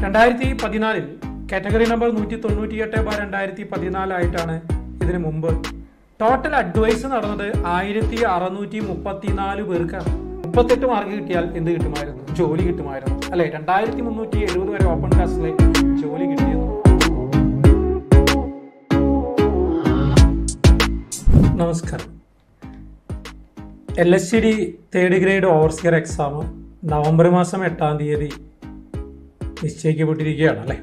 രണ്ടായിരത്തി പതിനാലിൽ category number നൂറ്റി തൊണ്ണൂറ്റി എട്ട് ബാർ രണ്ടായിരത്തി പതിനാലായിട്ടാണ് ഇതിനു മുമ്പ് ടോട്ടൽ അഡ്വൈസ് നടന്നത് ആയിരത്തി അറുന്നൂറ്റി മുപ്പത്തിനാല് പേർക്കാണ് മുപ്പത്തെട്ട് മാർക്ക് കിട്ടിയാൽ എന്ത് കിട്ടുമായിരുന്നു ജോലി കിട്ടുമായിരുന്നു അല്ലെ രണ്ടായിരത്തി മുന്നൂറ്റി എഴുപത് വരെ ഓപ്പൺ കാസ്റ്റിലെ ജോലി കിട്ടിയത് നമസ്കാരം L S C D third grade overseer exam November മാസം എട്ടാം തീയതി നിശ്ചയിക്കപ്പെട്ടിരിക്കുകയാണ് അല്ലേ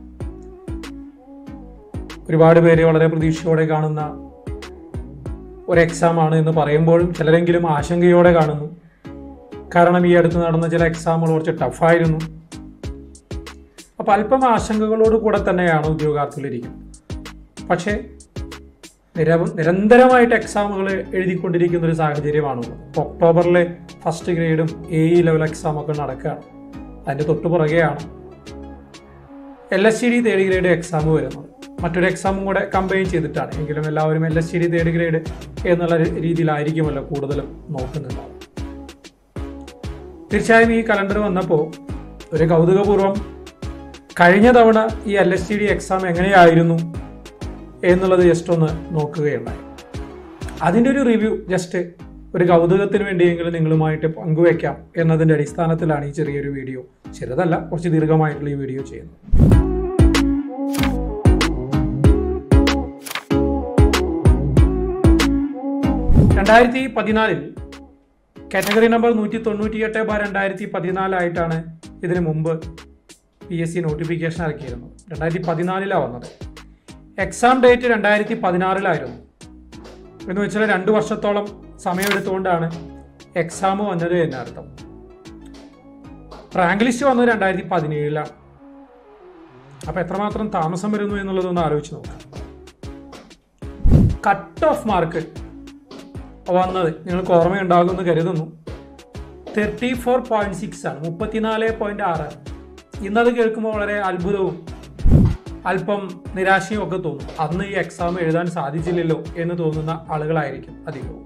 ഒരുപാട് പേര് വളരെ പ്രതീക്ഷയോടെ കാണുന്ന ഒരു എക്സാം ആണ് എന്ന് പറയുമ്പോഴും ചിലരെങ്കിലും ആശങ്കയോടെ കാണുന്നു കാരണം ഈ അടുത്ത് നടന്ന ചില എക്സാമുകൾ കുറച്ച് ടഫായിരുന്നു അപ്പം അല്പം ആശങ്കകളോട് കൂടെ തന്നെയാണ് ഉദ്യോഗാർത്ഥികളിരിക്കുന്നത് പക്ഷേ നിര നിരന്തരമായിട്ട് എക്സാമുകൾ എഴുതിക്കൊണ്ടിരിക്കുന്ന ഒരു സാഹചര്യമാണുള്ളത് ഇപ്പോൾ ഒക്ടോബറിലെ ഫസ്റ്റ് ഗ്രേഡും എ ഇ ലെവൽ എക്സാം ഒക്കെ നടക്കുകയാണ് അതിൻ്റെ തൊട്ടു പുറകെയാണ് L S C D third grade exam വരുന്നത് മറ്റൊരു എക്സാമും കൂടെ കമ്പൈൻ ചെയ്തിട്ടാണ് എങ്കിലും എല്ലാവരും L S C D third grade എന്നുള്ള രീതിയിലായിരിക്കുമല്ലോ കൂടുതലും നോക്കുന്നുണ്ടാവും തീർച്ചയായും ഈ കലണ്ടർ വന്നപ്പോൾ ഒരു കൗതുകപൂർവ്വം കഴിഞ്ഞ തവണ ഈ L S C D exam എങ്ങനെയായിരുന്നു എന്നുള്ളത് ജസ്റ്റ് ഒന്ന് നോക്കുകയുണ്ടായി അതിൻ്റെ ഒരു റിവ്യൂ ജസ്റ്റ് ഒരു കൗതുകത്തിന് വേണ്ടിയെങ്കിലും നിങ്ങളുമായിട്ട് പങ്കുവെക്കാം എന്നതിൻ്റെ അടിസ്ഥാനത്തിലാണ് ഈ ചെറിയൊരു വീഡിയോ ചെറുതല്ല കുറച്ച് ദീർഘമായിട്ടുള്ള ഈ വീഡിയോ ചെയ്യുന്നത് രണ്ടായിരത്തി പതിനാലിൽ കാറ്റഗറി നമ്പർ നൂറ്റി തൊണ്ണൂറ്റി എട്ട് ബാർ രണ്ടായിരത്തി പതിനാലായിട്ടാണ് ഇതിനു മുമ്പ് പി എസ് സി നോട്ടിഫിക്കേഷൻ ഇറക്കിയിരുന്നത് രണ്ടായിരത്തി പതിനാലിലാണ് വന്നത് എക്സാം ഡേറ്റ് രണ്ടായിരത്തി പതിനാറിലായിരുന്നു എന്ന് വെച്ചാൽ രണ്ട് വർഷത്തോളം സമയമെടുത്തുകൊണ്ടാണ് എക്സാം വന്നത് എന്നർത്ഥം റാങ്ക് ലിസ്റ്റ് വന്നത് രണ്ടായിരത്തി പതിനേഴിലാണ് അപ്പൊ എത്രമാത്രം താമസം വരുന്നു എന്നുള്ളതൊന്ന് ആലോചിച്ച് നോക്കാം കട്ട് ഓഫ് മാർക്ക് വന്നത് നിങ്ങൾക്ക് ഓർമ്മയുണ്ടാകുമെന്ന് കരുതുന്നു തേർട്ടി ഫോർ പോയിന്റ് സിക്സ് ആണ് മുപ്പത്തിനാല് പോയിന്റ് ആറ് ഇന്നത് കേൾക്കുമ്പോൾ വളരെ അത്ഭുതവും അല്പം നിരാശയും ഒക്കെ തോന്നും അന്ന് ഈ എക്സാം എഴുതാൻ സാധിച്ചില്ലല്ലോ എന്ന് തോന്നുന്ന ആളുകളായിരിക്കും അധികവും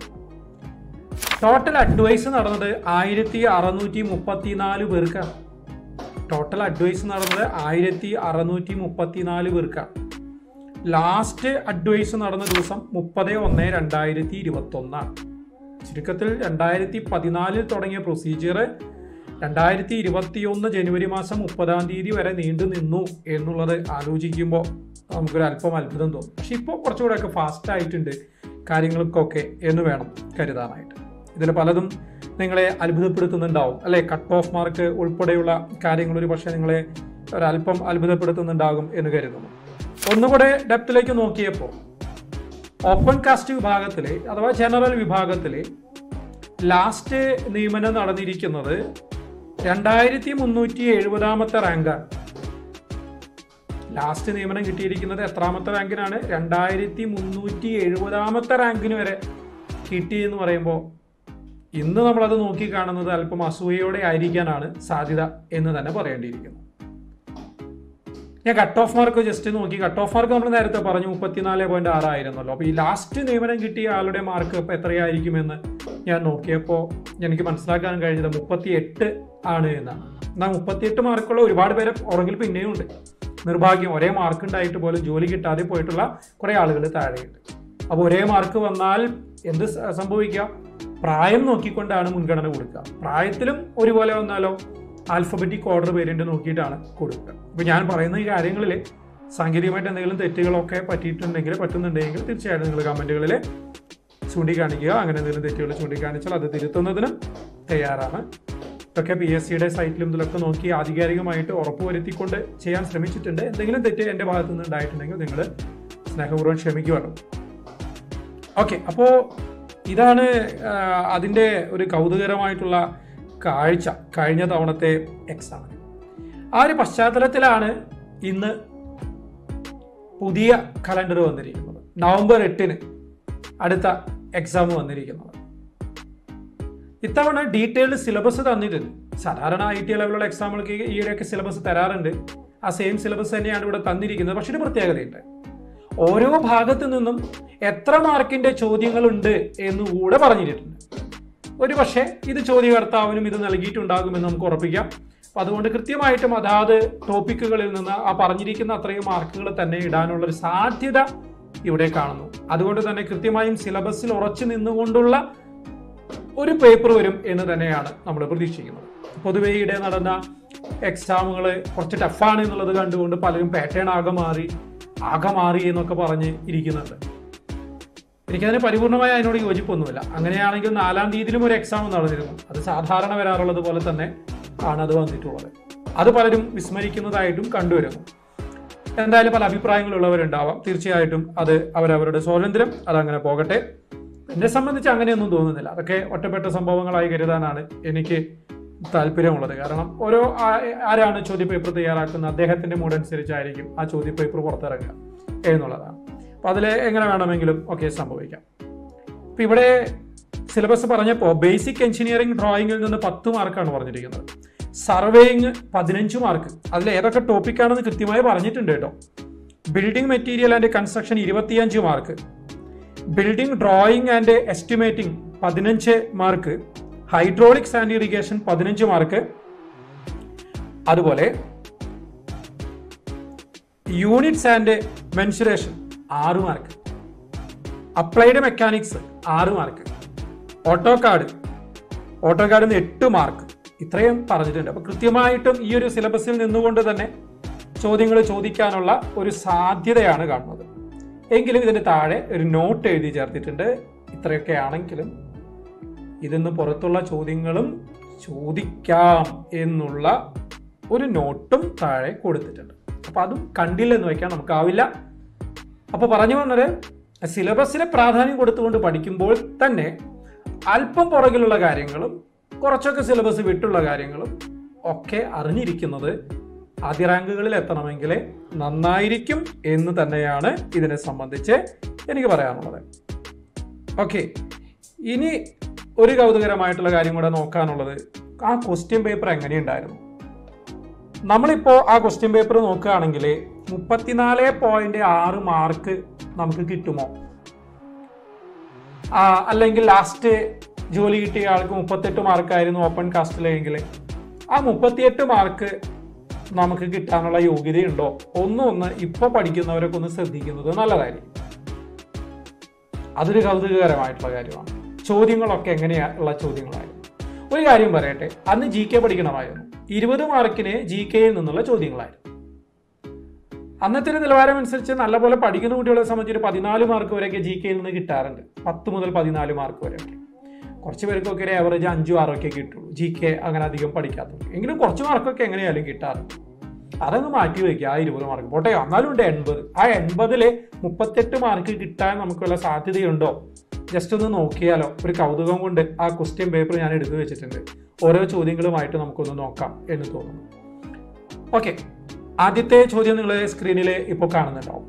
ടോട്ടൽ അഡ്വൈസ് നടന്നത് ആയിരത്തി അറുന്നൂറ്റി മുപ്പത്തിനാല് പേർക്കാണ് ടോട്ടൽ അഡ്വൈസ് നടന്നത് ആയിരത്തി അറുന്നൂറ്റി മുപ്പത്തിനാല് പേർക്കാണ് ലാസ്റ്റ് അഡ്വൈസ് നടന്ന ദിവസം മുപ്പത് ഒന്ന് രണ്ടായിരത്തി ഇരുപത്തി ഒന്നാണ് ചുരുക്കത്തിൽ രണ്ടായിരത്തി പതിനാലിൽ തുടങ്ങിയ പ്രൊസീജിയർ രണ്ടായിരത്തി ഇരുപത്തി ഒന്ന് ജനുവരി മാസം മുപ്പതാം തീയതി വരെ നീണ്ടു നിന്നു എന്നുള്ളത് ആലോചിക്കുമ്പോൾ നമുക്കൊരു അല്പം അത്ഭുതം തോന്നും പക്ഷെ ഇപ്പോൾ കുറച്ചുകൂടെയൊക്കെ ഫാസ്റ്റ് ആയിട്ടുണ്ട് കാര്യങ്ങൾക്കൊക്കെ എന്ന് വേണം കരുതാനായിട്ട് ഇതിൽ പലതും നിങ്ങളെ അത്ഭുതപ്പെടുത്തുന്നുണ്ടാവും അല്ലെ കട്ട് ഓഫ് മാർക്ക് ഉൾപ്പെടെയുള്ള കാര്യങ്ങൾ ഒരു പക്ഷേ നിങ്ങളെ ഒരല്പം അത്ഭുതപ്പെടുത്തുന്നുണ്ടാകും എന്ന് കരുതുന്നു ഒന്നുകൂടെ ഡെപ്തിലേക്ക് നോക്കിയപ്പോൾ ഓപ്പൺ കാസ്റ്റ് വിഭാഗത്തിലെ അഥവാ ജനറൽ വിഭാഗത്തിലെ ലാസ്റ്റ് നിയമനം നടന്നിരിക്കുന്നത് രണ്ടായിരത്തി മുന്നൂറ്റി എഴുപതാമത്തെ റാങ്കാണ് ലാസ്റ്റ് നിയമനം കിട്ടിയിരിക്കുന്നത് എത്രാമത്തെ റാങ്കിനാണ് രണ്ടായിരത്തി മുന്നൂറ്റി എഴുപതാമത്തെ റാങ്കിന് വരെ കിട്ടി എന്ന് പറയുമ്പോൾ ഇന്ന് നമ്മളത് നോക്കി കാണുന്നത് അല്പം അസൂയയോടെ ആയിരിക്കാനാണ് സാധ്യത എന്ന് തന്നെ പറയേണ്ടിയിരിക്കുന്നു ഞാൻ കട്ട് ഓഫ് മാർക്ക് ജസ്റ്റ് നോക്കി കട്ട് ഓഫ് മാർക്ക് നമ്മൾ നേരത്തെ പറഞ്ഞു മുപ്പത്തിനാല് പോയിന്റ് ആറായിരുന്നല്ലോ അപ്പോൾ ഈ ലാസ്റ്റ് നിയമനം കിട്ടിയ ആളുടെ മാർക്ക് ഇപ്പോൾ എത്രയായിരിക്കുമെന്ന് ഞാൻ നോക്കിയപ്പോൾ എനിക്ക് മനസ്സിലാക്കാൻ കഴിഞ്ഞത് മുപ്പത്തി എട്ട് ആണ് എന്നാണ് എന്നാൽ മുപ്പത്തിയെട്ട് മാർക്കുള്ള ഒരുപാട് പേരെ ഉറങ്ങിൽ പിന്നെയും ഉണ്ട് നിർഭാഗ്യം ഒരേ മാർക്ക് ഉണ്ടായിട്ട് പോലും ജോലി കിട്ടാതെ പോയിട്ടുള്ള കുറേ ആളുകൾ താഴെയുണ്ട് അപ്പോൾ ഒരേ മാർക്ക് വന്നാൽ എന്ത് സ- സംഭവിക്കാം പ്രായം നോക്കിക്കൊണ്ടാണ് മുൻഗണന കൊടുക്കുക പ്രായത്തിലും ഒരുപോലെ വന്നാലോ ആൽഫബറ്റിക് ഓർഡർ പേരിൻ്റെ നോക്കിയിട്ടാണ് കൊടുക്കുക അപ്പോൾ ഞാൻ പറയുന്ന ഈ കാര്യങ്ങളിൽ സാങ്കേതികമായിട്ട് എന്തെങ്കിലും തെറ്റുകളൊക്കെ പറ്റിയിട്ടുണ്ടെങ്കിൽ പറ്റുന്നുണ്ടെങ്കിൽ തീർച്ചയായിട്ടും നിങ്ങൾ കമൻറ്റുകളിൽ ചൂണ്ടിക്കാണിക്കുക അങ്ങനെ എന്തെങ്കിലും തെറ്റുകൾ ചൂണ്ടിക്കാണിച്ചാൽ അത് തിരുത്തുന്നതിനും തയ്യാറാണ് ഇതൊക്കെ പി എസ് സിയുടെ സൈറ്റിലും ഇതിലൊക്കെ നോക്കി ആധികാരികമായിട്ട് ഉറപ്പുവരുത്തിക്കൊണ്ട് ചെയ്യാൻ ശ്രമിച്ചിട്ടുണ്ട് എന്തെങ്കിലും തെറ്റ് എൻ്റെ ഭാഗത്തു നിന്ന് ഉണ്ടായിട്ടുണ്ടെങ്കിൽ നിങ്ങൾ സ്നേഹപൂർവ്വം ക്ഷമിക്കുമല്ലോ ഓക്കെ അപ്പോൾ ഇതാണ് ആ, അതിൻ്റെ ഒരു കൗതുകരമായിട്ടുള്ള കാഴ്ച കഴിഞ്ഞ തവണത്തെ എക്സാം ആ ഒരു പശ്ചാത്തലത്തിലാണ് ഇന്ന് പുതിയ കലണ്ടർ വന്നിരിക്കുന്നത് നവംബർ എട്ടിന് അടുത്ത എക്സാം വന്നിരിക്കുന്നത് ഇത്തവണ ഡീറ്റെയിൽഡ് സിലബസ് തന്നിട്ടുണ്ട് സാധാരണ ഐ ടി ലെവലുള്ള എക്സാമുകൾക്ക് ഈയിടെയൊക്കെ സിലബസ് തരാറുണ്ട് ആ സെയിം സിലബസ് തന്നെയാണ് ഇവിടെ തന്നിരിക്കുന്നത് പക്ഷെ ഒരു പ്രത്യേകതയുണ്ട് ഓരോ ഭാഗത്തു നിന്നും എത്ര മാർക്കിന്റെ ചോദ്യങ്ങളുണ്ട് എന്ന് കൂടെ പറഞ്ഞിട്ടുണ്ട് ഒരു പക്ഷേ ഇത് ചോദ്യകർത്താവിനും ഇത് നൽകിയിട്ടുണ്ടാകുമെന്ന് നമുക്ക് ഉറപ്പിക്കാം അപ്പം അതുകൊണ്ട് കൃത്യമായിട്ടും അതാത് ടോപ്പിക്കുകളിൽ നിന്ന് ആ പറഞ്ഞിരിക്കുന്ന അത്രയും മാർക്കുകൾ തന്നെ ഇടാനുള്ള ഒരു സാധ്യത ഇവിടെ കാണുന്നു അതുകൊണ്ട് തന്നെ കൃത്യമായും സിലബസിൽ ഉറച്ചു നിന്നുകൊണ്ടുള്ള ഒരു പേപ്പർ വരും എന്ന് തന്നെയാണ് നമ്മൾ പ്രതീക്ഷിക്കുന്നത് പൊതുവെ ഇവിടെ നടന്ന എക്സാമുകൾ കുറച്ച് ടഫാണ് എന്നുള്ളത് കണ്ടുകൊണ്ട് പലരും പാറ്റേൺ ആകെ മാറി ആകെ മാറി എന്നൊക്കെ പറഞ്ഞ് ഇരിക്കുന്നുണ്ട് എനിക്കതിന് പരിപൂർണമായി അതിനോട് യോജിപ്പൊന്നുമില്ല അങ്ങനെയാണെങ്കിൽ നാലാം തീയതിയിലും ഒരു എക്സാം നടന്നിരുന്നു അത് സാധാരണ വരാറുള്ളത് പോലെ തന്നെ ആണ് അത് വന്നിട്ടുള്ളത് അത് പലരും വിസ്മരിക്കുന്നതായിട്ടും കണ്ടുവരുന്നു എന്തായാലും പല അഭിപ്രായങ്ങളുള്ളവരുണ്ടാവാം തീർച്ചയായിട്ടും അത് അവരവരുടെ സ്വാതന്ത്ര്യം അതങ്ങനെ പോകട്ടെ എന്നെ സംബന്ധിച്ച് അങ്ങനെയൊന്നും തോന്നുന്നില്ല അതൊക്കെ ഒറ്റപ്പെട്ട സംഭവങ്ങളായി കരുതാനാണ് എനിക്ക് താല്പര്യമുള്ളത് കാരണം ഓരോ ആ- ആരാണ് ചോദ്യപേപ്പർ തയ്യാറാക്കുന്നത് അദ്ദേഹത്തിന്റെ മൂഡ് അനുസരിച്ചായിരിക്കും ആ ചോദ്യപേപ്പർ പുറത്തിറങ്ങുക എന്നുള്ളതാണ് അപ്പോൾ അതിൽ എങ്ങനെ വേണമെങ്കിലും ഒക്കെ സംഭവിക്കാം ഇപ്പം ഇവിടെ സിലബസ് പറഞ്ഞപ്പോൾ ബേസിക് എഞ്ചിനീയറിംഗ് ഡ്രോയിങ്ങിൽ നിന്ന് പത്ത് മാർക്കാണ് പറഞ്ഞിരിക്കുന്നത് സർവേയിങ് പതിനഞ്ച് മാർക്ക് അതിൽ ഏതൊക്കെ ടോപ്പിക്കാണെന്ന് കൃത്യമായി പറഞ്ഞിട്ടുണ്ട് കേട്ടോ ബിൽഡിംഗ് മെറ്റീരിയൽ ആൻഡ് കൺസ്ട്രക്ഷൻ ഇരുപത്തിയഞ്ച് mark building drawing and estimating പതിനഞ്ച് മാർക്ക് ഹൈഡ്രോളിക്സ് ആൻഡ് ഇറിഗേഷൻ പതിനഞ്ച് മാർക്ക് അതുപോലെ യൂണിറ്റ്സ് ആൻഡ് മെൻസുറേഷൻ ആറ് മാർക്ക് അപ്ലൈഡ് മെക്കാനിക്സ് ആറ് മാർക്ക് ഓട്ടോ കാർഡ് ഓട്ടോ കാർഡിൽ നിന്ന് എട്ട് മാർക്ക് ഇത്രയും പറഞ്ഞിട്ടുണ്ട് അപ്പൊ കൃത്യമായിട്ടും ഈ ഒരു സിലബസിൽ നിന്നുകൊണ്ട് തന്നെ ചോദ്യങ്ങൾ ചോദിക്കാനുള്ള ഒരു സാധ്യതയാണ് കാണുന്നത് എങ്കിലും ഇതിന് താഴെ ഒരു നോട്ട് എഴുതി ചേർത്തിട്ടുണ്ട് ഇത്രയൊക്കെ ആണെങ്കിലും ഇതിന്ന് പുറത്തുള്ള ചോദ്യങ്ങളും ചോദിക്കാം എന്നുള്ള ഒരു നോട്ടും താഴെ കൊടുത്തിട്ടുണ്ട് അപ്പൊ അതും കണ്ടില്ലെന്ന് വയ്ക്കാൻ നമുക്കാവില്ല അപ്പൊ പറഞ്ഞു വന്നത് സിലബസിന് പ്രാധാന്യം കൊടുത്തുകൊണ്ട് പഠിക്കുമ്പോൾ തന്നെ അല്പം പുറകിലുള്ള കാര്യങ്ങളും കുറച്ചൊക്കെ സിലബസ് വിട്ടുള്ള കാര്യങ്ങളും ഒക്കെ അറിഞ്ഞിരിക്കുന്നത് ആദ്യ റാങ്കുകളിൽ എത്തണമെങ്കിൽ നന്നായിരിക്കും എന്ന് തന്നെയാണ് ഇതിനെ സംബന്ധിച്ച് എനിക്ക് പറയാനുള്ളത് ഓക്കെ ഇനി ഒരു കൗതുകരമായിട്ടുള്ള കാര്യം കൂടെ നോക്കാനുള്ളത് ആ ക്വസ്റ്റ്യൻ പേപ്പർ എങ്ങനെയുണ്ടായിരുന്നു നമ്മളിപ്പോൾ ആ ക്വസ്റ്റ്യൻ പേപ്പർ നോക്കുകയാണെങ്കിൽ മുപ്പത്തിനാല് പോയിന്റ് ആറ് മാർക്ക് നമുക്ക് കിട്ടുമോ ആ, അല്ലെങ്കിൽ ലാസ്റ്റ് ജോലി കിട്ടിയ ആൾക്ക് മുപ്പത്തെട്ട് മാർക്കായിരുന്നു ഓപ്പൺ കാസ്റ്റിലെങ്കിൽ ആ മുപ്പത്തിയെട്ട് മാർക്ക് നമുക്ക് കിട്ടാനുള്ള യോഗ്യതയുണ്ടോ ഒന്നും ഒന്ന് ഇപ്പോൾ പഠിക്കുന്നവരൊക്കെ ഒന്ന് ശ്രദ്ധിക്കുന്നത് നല്ലതായിരിക്കും അതൊരു കൗതുകകരമായിട്ടുള്ള കാര്യമാണ് ചോദ്യങ്ങളൊക്കെ എങ്ങനെയുള്ള ചോദ്യങ്ങളായിരുന്നു ഒരു കാര്യം പറയട്ടെ അന്ന് ജി കെ പഠിക്കണമായിരുന്നു ഇരുപത് മാർക്കിന് ജി കെയിൽ നിന്നുള്ള ചോദ്യങ്ങളായിരുന്നു അന്നത്തെ ഒരു നിലവാരം അനുസരിച്ച് നല്ലപോലെ പഠിക്കുന്ന കുട്ടികളെ സംബന്ധിച്ച് ഒരു പതിനാല് മാർക്ക് വരെയൊക്കെ ജി കെയിൽ നിന്ന് കിട്ടാറുണ്ട് പത്ത് മുതൽ പതിനാല് മാർക്ക് വരെയൊക്കെ കുറച്ച് പേർക്കൊക്കെ ഒരു ആവറേജ് അഞ്ചും ആറും ഒക്കെ കിട്ടുള്ളൂ ജി കെ അങ്ങനെ അധികം പഠിക്കാത്തത് എങ്കിലും കുറച്ച് മാർക്കൊക്കെ എങ്ങനെയായാലും കിട്ടാറുണ്ട് അതങ്ങ് മാറ്റി വയ്ക്കുക ആ ഇരുപത് മാർക്ക് പോട്ടെ എന്നാലും ഉണ്ട് എൺപത് ആ എൺപതില് മുപ്പത്തെട്ട് മാർക്ക് കിട്ടാൻ നമുക്കുള്ള സാധ്യതയുണ്ടോ ജസ്റ്റ് ഒന്ന് നോക്കിയാലോ ഒരു കൗതുകം കൊണ്ട് ആ ക്വസ്റ്റ്യൻ പേപ്പർ ഞാൻ എടുത്തു വെച്ചിട്ടുണ്ട് ഓരോ ചോദ്യങ്ങളുമായിട്ട് നമുക്കൊന്ന് നോക്കാം എന്ന് തോന്നുന്നു ഓക്കെ ആദ്യത്തെ ചോദ്യം നിങ്ങൾ സ്ക്രീനിൽ ഇപ്പോൾ കാണുന്നുണ്ടാവും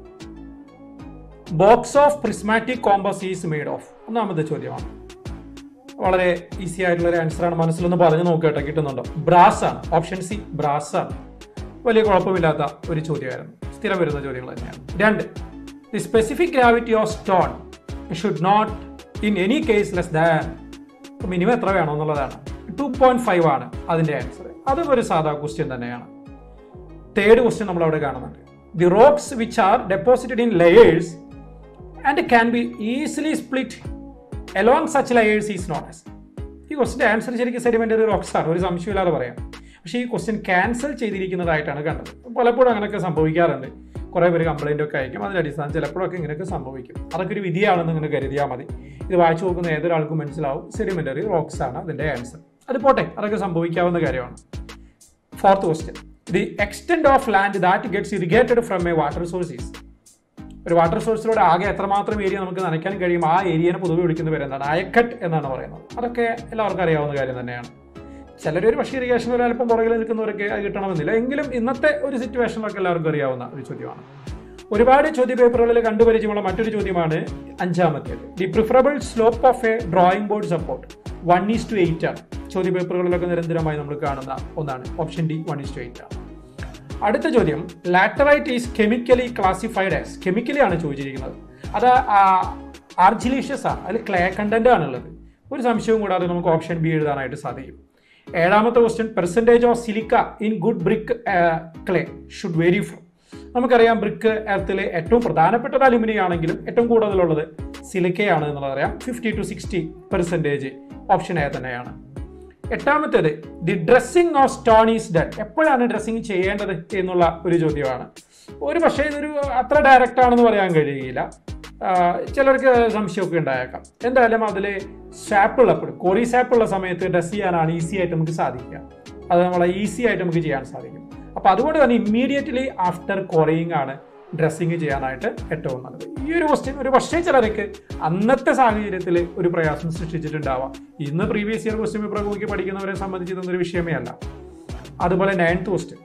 box of prismatic compass is made of ഒന്നാമത്തെ ചോദ്യമാണ് വളരെ ഈസി ആയിട്ടുള്ള ഒരു ആൻസർ ആണ് മനസ്സിലൊന്ന് പറഞ്ഞു നോക്കട്ടെ കിട്ടുന്നുണ്ടോ ബ്രാസ് ആണ് ഓപ്ഷൻ സി ബ്രാസ് ആണ് വലിയ കുഴപ്പമില്ലാത്ത ഒരു ചോദ്യമായിരുന്നു സ്ഥിരം വരുന്ന ചോദ്യങ്ങൾ തന്നെയാണ് രണ്ട് the specific gravity of stone should not in any case less than minimum എത്ര വേണം എന്നുള്ളതാണ് ടു പോയിന്റ് ഫൈവ് ആണ് അതിന്റെ ആൻസർ അതും ഒരു സാധാ ക്വസ്റ്റ്യൻ തന്നെയാണ് തേർഡ് ക്വസ്റ്റ്യൻ നമ്മൾ അവിടെ കാണുന്നുണ്ട് the rocks which are deposited in layers and can be easily split along such layers is not as ഈ ക്വസ്റ്റിൻ്റെ ആൻസർ ശരിക്കും സെഡിമെൻ്ററി റോക്സ് ആണ് ഒരു സംശയമില്ലാതെ പറയാം പക്ഷേ ഈ ക്വസ്റ്റ്യൻ ക്യാൻസൽ ചെയ്തിരിക്കുന്നതായിട്ടാണ് കണ്ടത് പലപ്പോഴും അങ്ങനെയൊക്കെ സംഭവിക്കാറുണ്ട് കുറേ പേര് കംപ്ലൈൻ്റ് ഒക്കെ അയക്കും അതിൻ്റെ അടിസ്ഥാനം ചിലപ്പോഴൊക്കെ ഇങ്ങനെയൊക്കെ സംഭവിക്കും അതൊക്കെ ഒരു വിധിയാണെന്ന് ഇങ്ങനെ കരുതിയാൽ മതി ഇത് വായിച്ചു നോക്കുന്ന ഏതൊരാൾക്കും മനസ്സിലാവും സെഡിമെൻ്ററി റോക്സ് ആണ് അതിൻ്റെ ആൻസർ അത് പോട്ടെ അതൊക്കെ സംഭവിക്കാവുന്ന കാര്യമാണ് fourth question the extend of land that gets irrigated from a water sources ഒരു വാട്ടർ സോഴ്സിലൂടെ ആകെ എത്രമാത്രം ഏരിയ നമുക്ക് നനയ്ക്കാൻ കഴിയും ആ ഏരിയനെ പൊതുവെ വിളിക്കുന്ന പേര് എന്താണ് അയക്കട്ട് എന്നാണ് പറയുന്നത് അതൊക്കെ എല്ലാവർക്കും അറിയാവുന്ന കാര്യം തന്നെയാണ് ചിലരൊരു പക്ഷേ ഇറിഗേഷൻ ഒരു അല്പം പുറകിൽ നിൽക്കുന്നവരൊക്കെ അത് കിട്ടണമെന്നില്ല എങ്കിലും ഇന്നത്തെ ഒരു സിറ്റുവേഷനിലൊക്കെ എല്ലാവർക്കും അറിയാവുന്ന ഒരു ചോദ്യമാണ് ഒരുപാട് ചോദ്യ പേപ്പറുകളിൽ കണ്ടുപരിചയമുള്ള മറ്റൊരു ചോദ്യമാണ് അഞ്ചാമത്തേത് the preferable slope of a drawing board support one is two eight ആണ് ചോദ്യ പേപ്പറുകളിലൊക്കെ നിരന്തരമായി നമ്മൾ കാണുന്ന ഒന്നാണ് option D one is two eight ആണ് അടുത്ത ചോദ്യം laterite is chemically classified as chemically ആണ് ചോദിച്ചിരിക്കുന്നത് അത് ആർജിലീഷ്യസ് ആണ് അതിൽ ക്ലേ കണ്ടന്റ് ആണുള്ളത് ഒരു സംശയവും കൂടാതെ നമുക്ക് ഓപ്ഷൻ ബി എഴുതാനായിട്ട് സാധിക്കും ഏഴാമത്തെ question percentage of silica in good brick clay should very from നമുക്കറിയാം ബ്രിക്ക് എർത്തിൽ ഏറ്റവും പ്രധാനപ്പെട്ടത് അലുമിനിയം ആണെങ്കിലും ഏറ്റവും കൂടുതലുള്ളത് സിലിക്കയാണ് എന്നുള്ളത് അറിയാം fifty to sixty percentage option A തന്നെയാണ് എട്ടാമത്തേത് the dressing of stone is done എപ്പോഴാണ് ഡ്രസ്സിങ് ചെയ്യേണ്ടത് എന്നുള്ള ഒരു ചോദ്യമാണ് ഒരു പക്ഷേ ഇതൊരു അത്ര ഡയറക്റ്റ് ആണെന്ന് പറയാൻ കഴിയില്ല ആ, ചിലർക്ക് സംശയമൊക്കെ ഉണ്ടായേക്കാം എന്തായാലും അതിൽ സാപ്പ് ഉള്ളപ്പോൾ കോറി സാപ്പ് ഉള്ള സമയത്ത് ഡ്രസ് ചെയ്യാനാണ് ഈസി ആയിട്ട് നമുക്ക് സാധിക്കുക അത് നമ്മളെ ഈസി ആയിട്ട് നമുക്ക് ചെയ്യാൻ സാധിക്കും അപ്പോൾ അതുകൊണ്ട് തന്നെ ഇമ്മീഡിയറ്റ്ലി ആഫ്റ്റർ കോറിയിങ് ആണ് ഡ്രസ്സിങ് ചെയ്യാനായിട്ട് ഏറ്റവും നല്ലത് ഈ ഒരു ക്വസ്റ്റ്യൻ ഒരു പക്ഷേ ചിലർക്ക് അന്നത്തെ സാഹചര്യത്തിൽ ഒരു പ്രയാസം സൃഷ്ടിച്ചിട്ടുണ്ടാവാം ഇന്ന് പ്രീവിയസ് ഇയർ ക്വസ്റ്റ്യൻ പേപ്പർ നോക്കി പഠിക്കുന്നവരെ സംബന്ധിച്ച് ഇതൊന്നും ഒരു വിഷയമേ അല്ല അതുപോലെ ninth question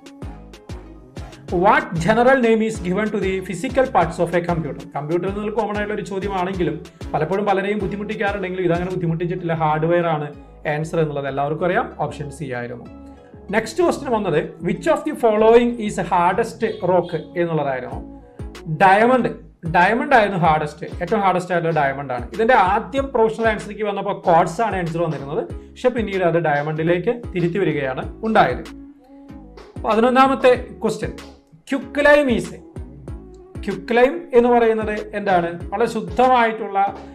what general name is given to the physical parts of a computer computer എന്നുള്ള കോമൺ ആയിട്ടുള്ള ഒരു ചോദ്യമാണെങ്കിലും പലപ്പോഴും പലരെയും ബുദ്ധിമുട്ടിക്കാറുണ്ടെങ്കിലും ഇതങ്ങനെ ബുദ്ധിമുട്ടിച്ചിട്ടില്ല ഹാർഡ്വെയർ ആണ് ആൻസർ എന്നുള്ളത് എല്ലാവർക്കും അറിയാം ഓപ്ഷൻ സി ആയിരുന്നു നെക്സ്റ്റ് ക്വസ്റ്റ്യൻ വന്നത് which of the following is hardest rock എന്നുള്ളതായിരുന്നു ഡയമണ്ട് ഡയമണ്ട് ആയിരുന്നു ഹാർഡസ്റ്റ് ഏറ്റവും ഹാർഡസ്റ്റ് ആയിട്ടുള്ള ഡയമണ്ട് ആണ് ഇതിന്റെ ആദ്യം പ്രൊഫഷണൽ ആൻസറിലേക്ക് വന്നപ്പോൾ കോഡ്സ് ആണ് ആൻസർ വന്നിരുന്നത് പക്ഷെ പിന്നീട് അത് ഡയമണ്ടിലേക്ക് തിരുത്തി വരികയാണ് ഉണ്ടായത് പതിനൊന്നാമത്തെ ക്വസ്റ്റ്യൻ ക്യുക്ലൈം ഈസ് ക്യുക്ലൈം എന്ന് പറയുന്നത് എന്താണ് വളരെ ശുദ്ധമായിട്ടുള്ള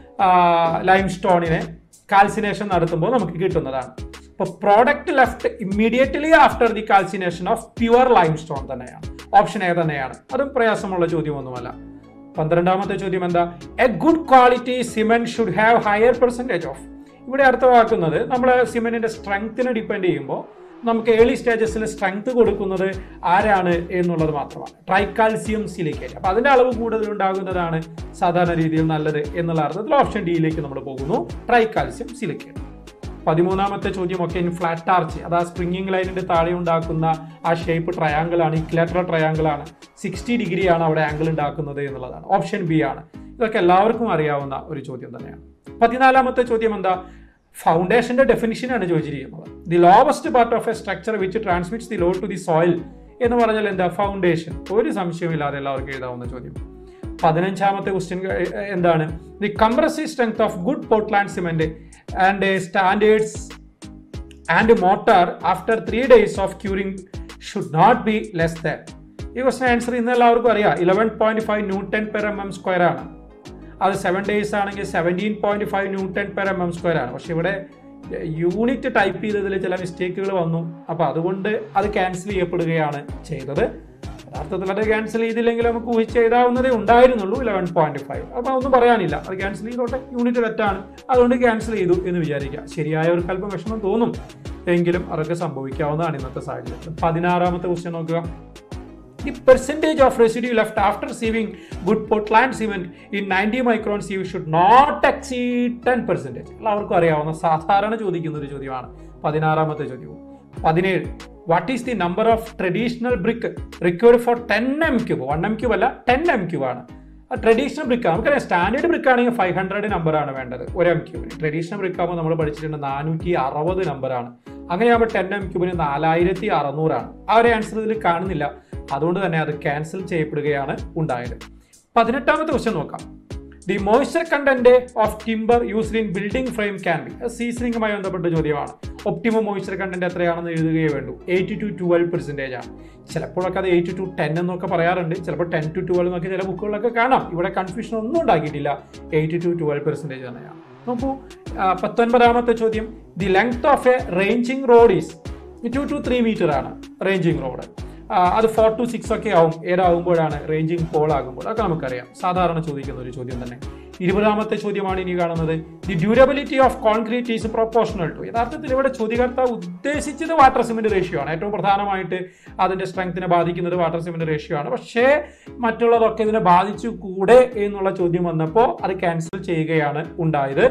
ലൈം സ്റ്റോണിനെ കാൽസിനേഷൻ നടത്തുമ്പോൾ നമുക്ക് കിട്ടുന്നതാണ് അപ്പോൾ product left immediately after the calcination of pure lime stone തന്നെയാണ് ഓപ്ഷൻ എ തന്നെയാണ് അതും പ്രയാസമുള്ള ചോദ്യമൊന്നുമല്ല പന്ത്രണ്ടാമത്തെ ചോദ്യം എന്താ a good quality cement should have higher percentage of ഇവിടെ അർത്ഥമാക്കുന്നത് നമ്മൾ സിമെന്റിന്റെ സ്ട്രെങ്ത്തിനെ ഡിപ്പെൻഡ് ചെയ്യുമ്പോൾ നമുക്ക് ഏർലി സ്റ്റേജസിൽ സ്ട്രെങ്ത് കൊടുക്കുന്നത് ആരാണ് എന്നുള്ളത് മാത്രമാണ് ട്രൈക്കാൽസ്യം സിലിക്കേറ്റ് അപ്പോൾ അതിന്റെ അളവ് കൂടുതൽ ഉണ്ടാകുന്നതാണ് സാധാരണ രീതിയിൽ നല്ലത് എന്നുള്ള അർത്ഥത്തിൽ ഓപ്ഷൻ ഡിയിലേക്ക് നമ്മൾ പോകുന്നു ട്രൈക്കാൽസ്യം സിലിക്കേറ്റ് പതിമൂന്നാമത്തെ ചോദ്യം ഒക്കെ ഇൻ ഫ്ലാറ്റ് ആർച്ച് അത് ആ സ്പ്രിംഗിങ് ലൈനിന്റെ താഴെ ഉണ്ടാക്കുന്ന ആ ഷേപ്പ് ട്രയാങ്കിൾ ആണ് ഇക്ലാറ്ററൽ ട്രയാങ്കിൾ ആണ് സിക്സ്റ്റി ഡിഗ്രി ആണ് അവിടെ ആംഗിൾ ഉണ്ടാക്കുന്നത് എന്നുള്ളതാണ് ഓപ്ഷൻ ബി ആണ് ഇതൊക്കെ എല്ലാവർക്കും അറിയാവുന്ന ഒരു ചോദ്യം തന്നെയാണ് പതിനാലാമത്തെ ചോദ്യം എന്താ ഫൗണ്ടേഷന്റെ ഡെഫിനിഷൻ ആണ് ചോദിച്ചിരിക്കുന്നത് the lowest part of a structure which transmits the load to the soil എന്ന് പറഞ്ഞാൽ എന്താ ഫൗണ്ടേഷൻ ഒരു സംശയമില്ലാതെ എല്ലാവർക്കും എഴുതാവുന്ന ചോദ്യം പതിനഞ്ചാമത്തെ ക്വസ്റ്റ്യൻ എന്താണ് the compressive strength of good Portland cement and standards and mortar after three days of curing should not be less than ഈ ക്വസ്റ്റൻ ആൻസർ ഇന്ന് എല്ലാവർക്കും അറിയാം eleven point five newton per M M square ആണ് അത് seven days ആണെങ്കിൽ seventeen point five newton per M M square ആണ് പക്ഷെ ഇവിടെ യൂണിറ്റ് ടൈപ്പ് ചെയ്തതിൽ ചില മിസ്റ്റേക്കുകൾ വന്നു അപ്പോൾ അതുകൊണ്ട് അത് ക്യാൻസൽ ചെയ്യപ്പെടുകയാണ് ചെയ്തത് യഥാർത്ഥത്തിൽ അത് ക്യാൻസൽ ചെയ്തില്ലെങ്കിൽ നമുക്ക് ഊഹിച്ച് എഴുതാവുന്നതേ ഉണ്ടായിരുന്നുള്ളൂ ഇലവൻ പോയിന്റ് ഫൈവ് അപ്പോൾ ഒന്നും പറയാനില്ല അത് ക്യാൻസൽ ചെയ്തോട്ടെ യൂണിറ്റ് തെറ്റാണ് അതുകൊണ്ട് ക്യാൻസൽ ചെയ്തു എന്ന് വിചാരിക്കുക ശരിയായവർക്ക് അല്പം വിഷമം തോന്നും എങ്കിലും അതൊക്കെ സംഭവിക്കാവുന്നതാണ് ഇന്നത്തെ സാഹചര്യത്തിൽ പതിനാറാമത്തെ ക്വസ്റ്റ്യൻ നോക്കുക the percentage of residue left after sieving good Portland cement in 90 micron sieve should not exceed 10 percentage എല്ലാവർക്കും അറിയാവുന്ന സാധാരണ ചോദിക്കുന്ന ഒരു ചോദ്യമാണ് പതിനാറാമത്തെ ചോദ്യവും പതിനേഴ് what is the number of traditional brick required for ten M cube one M cube അല്ല ടെൻ എം ക്യൂബ് ആണ് ട്രഡീഷണൽ ബ്രിക്ക് നമുക്കറിയാം സ്റ്റാൻഡേർഡ് ബ്രിക്ക് ആണെങ്കിൽ ഫൈവ് ഹൺഡ്രഡ് നമ്പറാണ് വേണ്ടത് ഒരു എം ക്യൂബിന് ട്രഡീഷണൽ ബ്രിക്ക് ആകുമ്പോൾ നമ്മൾ പഠിച്ചിട്ടുണ്ട് നാനൂറ്റി അറുപത് നമ്പറാണ് അങ്ങനെയാകുമ്പോൾ ടെൻ എം ക്യൂബിന് നാലായിരത്തി അറുന്നൂറാണ് ആ ഒരു ആൻസർ ഇതിൽ കാണുന്നില്ല അതുകൊണ്ട് തന്നെ അത് ക്യാൻസൽ ചെയ്യപ്പെടുകയാണ് ഉണ്ടായത് പതിനെട്ടാമത്തെ ക്വസ്റ്റ്യൻ നോക്കാം the moisture content of timber used in building frame can be സീസണിങ്ങുമായി ബന്ധപ്പെട്ട ചോദ്യമാണ് ഒപ്റ്റിമം മോയ്സ്ചർ കണ്ടന്റ് എത്രയാണെന്ന് എഴുതുകയേ വേണ്ടൂ എയ്റ്റി ടു ട്വൽവ് പെർസെൻറ്റേജ് ആണ് ചിലപ്പോഴൊക്കെ അത് എയ്റ്റ് ടു ടെൻ എന്നൊക്കെ പറയാറുണ്ട് ചിലപ്പോൾ ടെൻ ടു ട്വൽവ് എന്നൊക്കെ ചില ബുക്കുകളിലൊക്കെ കാണാം ഇവിടെ കൺഫ്യൂഷൻ ഒന്നും ഉണ്ടാക്കിയിട്ടില്ല എയ്റ്റി ടു ട്വൽവ് പെർസെൻറ്റേജ് തന്നെയാണ് നോക്കൂ ആ, പത്തൊൻപതാമത്തെ ചോദ്യം the length of a ranging rod is two to three meter ആണ് റേഞ്ചിങ് റോഡ് അത് ഫോർ ടു സിക്സ് ഒക്കെ ആവും ഏതാകുമ്പോഴാണ് റേഞ്ചിങ് പോൾ ആകുമ്പോൾ അതൊക്കെ നമുക്കറിയാം സാധാരണ ചോദിക്കുന്ന ഒരു ചോദ്യം തന്നെ ഇരുപതാമത്തെ ചോദ്യമാണ് ഇനി കാണുന്നത് the durability of concrete is proportional to യഥാർത്ഥത്തിൽ ഇവിടെ ചോദ്യകർത്താവ് ഉദ്ദേശിച്ചത് വാട്ടർ സിമെന്റ് റേഷ്യോ ആണ് ഏറ്റവും പ്രധാനമായിട്ട് അതിന്റെ സ്ട്രെങ്ത്തിനെ ബാധിക്കുന്നത് വാട്ടർ സിമെന്റ് റേഷ്യോ ആണ് പക്ഷേ മറ്റുള്ളതൊക്കെ ഇതിനെ ബാധിച്ചു കൂടെ എന്നുള്ള ചോദ്യം വന്നപ്പോൾ അത് ക്യാൻസൽ ചെയ്യുകയാണ് ഉണ്ടായത്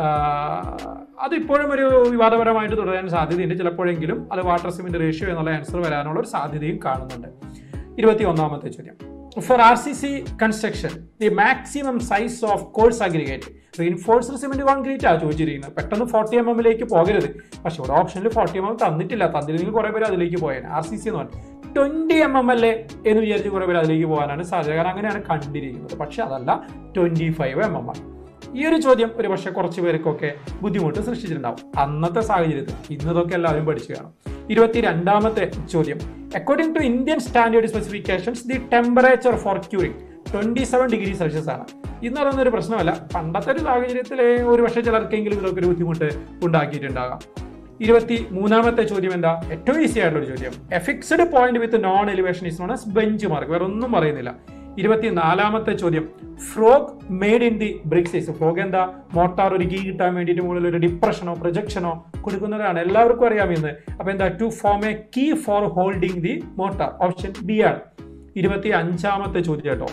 ആഹ് അതിപ്പോഴും ഒരു വിവാദപരമായിട്ട് തുടരാൻ സാധ്യതയുണ്ട് ചിലപ്പോഴെങ്കിലും അത് വാട്ടർ സിമെന്റ് റേഷ്യോ എന്നുള്ള ആൻസർ വരാനുള്ള ഒരു സാധ്യതയും കാണുന്നുണ്ട് ഇരുപത്തി ഒന്നാമത്തെ ചോദ്യം for R C C construction the maximum size of coarse aggregate reinforced cement concrete ആ ചോദിച്ചിരിക്കുന്നത് പെട്ടെന്ന് ഫോർട്ടി എം എമ്മിലേക്ക് പോകരുത് പക്ഷെ ഇവിടെ ഓപ്ഷനിൽ ഫോർട്ടി എം എം തന്നിട്ടില്ല തന്നില്ലെങ്കിൽ കുറേ പേര് അതിലേക്ക് പോയേനെ ആർ സി സി എന്ന് പറഞ്ഞു ട്വന്റി എം എം അല്ലേ എന്ന് വിചാരിച്ച് കുറേ പേര് അതിലേക്ക് പോകാനാണ് സാധ്യത കാരണം അങ്ങനെയാണ് കണ്ടിരിക്കുന്നത് പക്ഷെ അതല്ല ട്വന്റി ഫൈവ് എം എം ആണ് ഈ ഒരു ചോദ്യം ഒരു പക്ഷേ കുറച്ച് പേർക്കൊക്കെ ബുദ്ധിമുട്ട് സൃഷ്ടിച്ചിട്ടുണ്ടാവും അന്നത്തെ സാഹചര്യത്തിൽ ഇന്നതൊക്കെ എല്ലാവരും പഠിച്ചു കാണും ഇരുപത്തി രണ്ടാമത്തെ ചോദ്യം according to Indian standard specifications the temperature for curing twenty seven degree Celsius ആണ് ഇന്ന് പറയുന്ന ഒരു പ്രശ്നമല്ല പണ്ടത്തെ ഒരു സാഹചര്യത്തിൽ ഒരു പക്ഷേ ചിലർക്കെങ്കിലും ഇതൊക്കെ ഒരു ബുദ്ധിമുട്ട് ഉണ്ടാക്കിയിട്ടുണ്ടാകാം ഇരുപത്തി മൂന്നാമത്തെ ചോദ്യം എന്താ ഏറ്റവും ഈസി ആയിട്ടുള്ള ഒരു ചോദ്യം a fixed point with known elevation is known as bench mark വേറെ ഒന്നും പറയുന്നില്ല ഇരുപത്തിനാലാമത്തെ ചോദ്യം frog made in the bricks frog എന്താ മോട്ടാർ ഒരു കീ കിട്ടാൻ വേണ്ടിയിട്ട് മുകളിൽ ഒരു ഡിപ്രഷനോ പ്രൊജക്ഷനോ കൊടുക്കുന്നവരാണ് എല്ലാവർക്കും അറിയാം ഇന്ന് അപ്പൊ എന്താ to form a key for holding the mortar option B ആണ് ഇരുപത്തി അഞ്ചാമത്തെ ചോദ്യം കേട്ടോ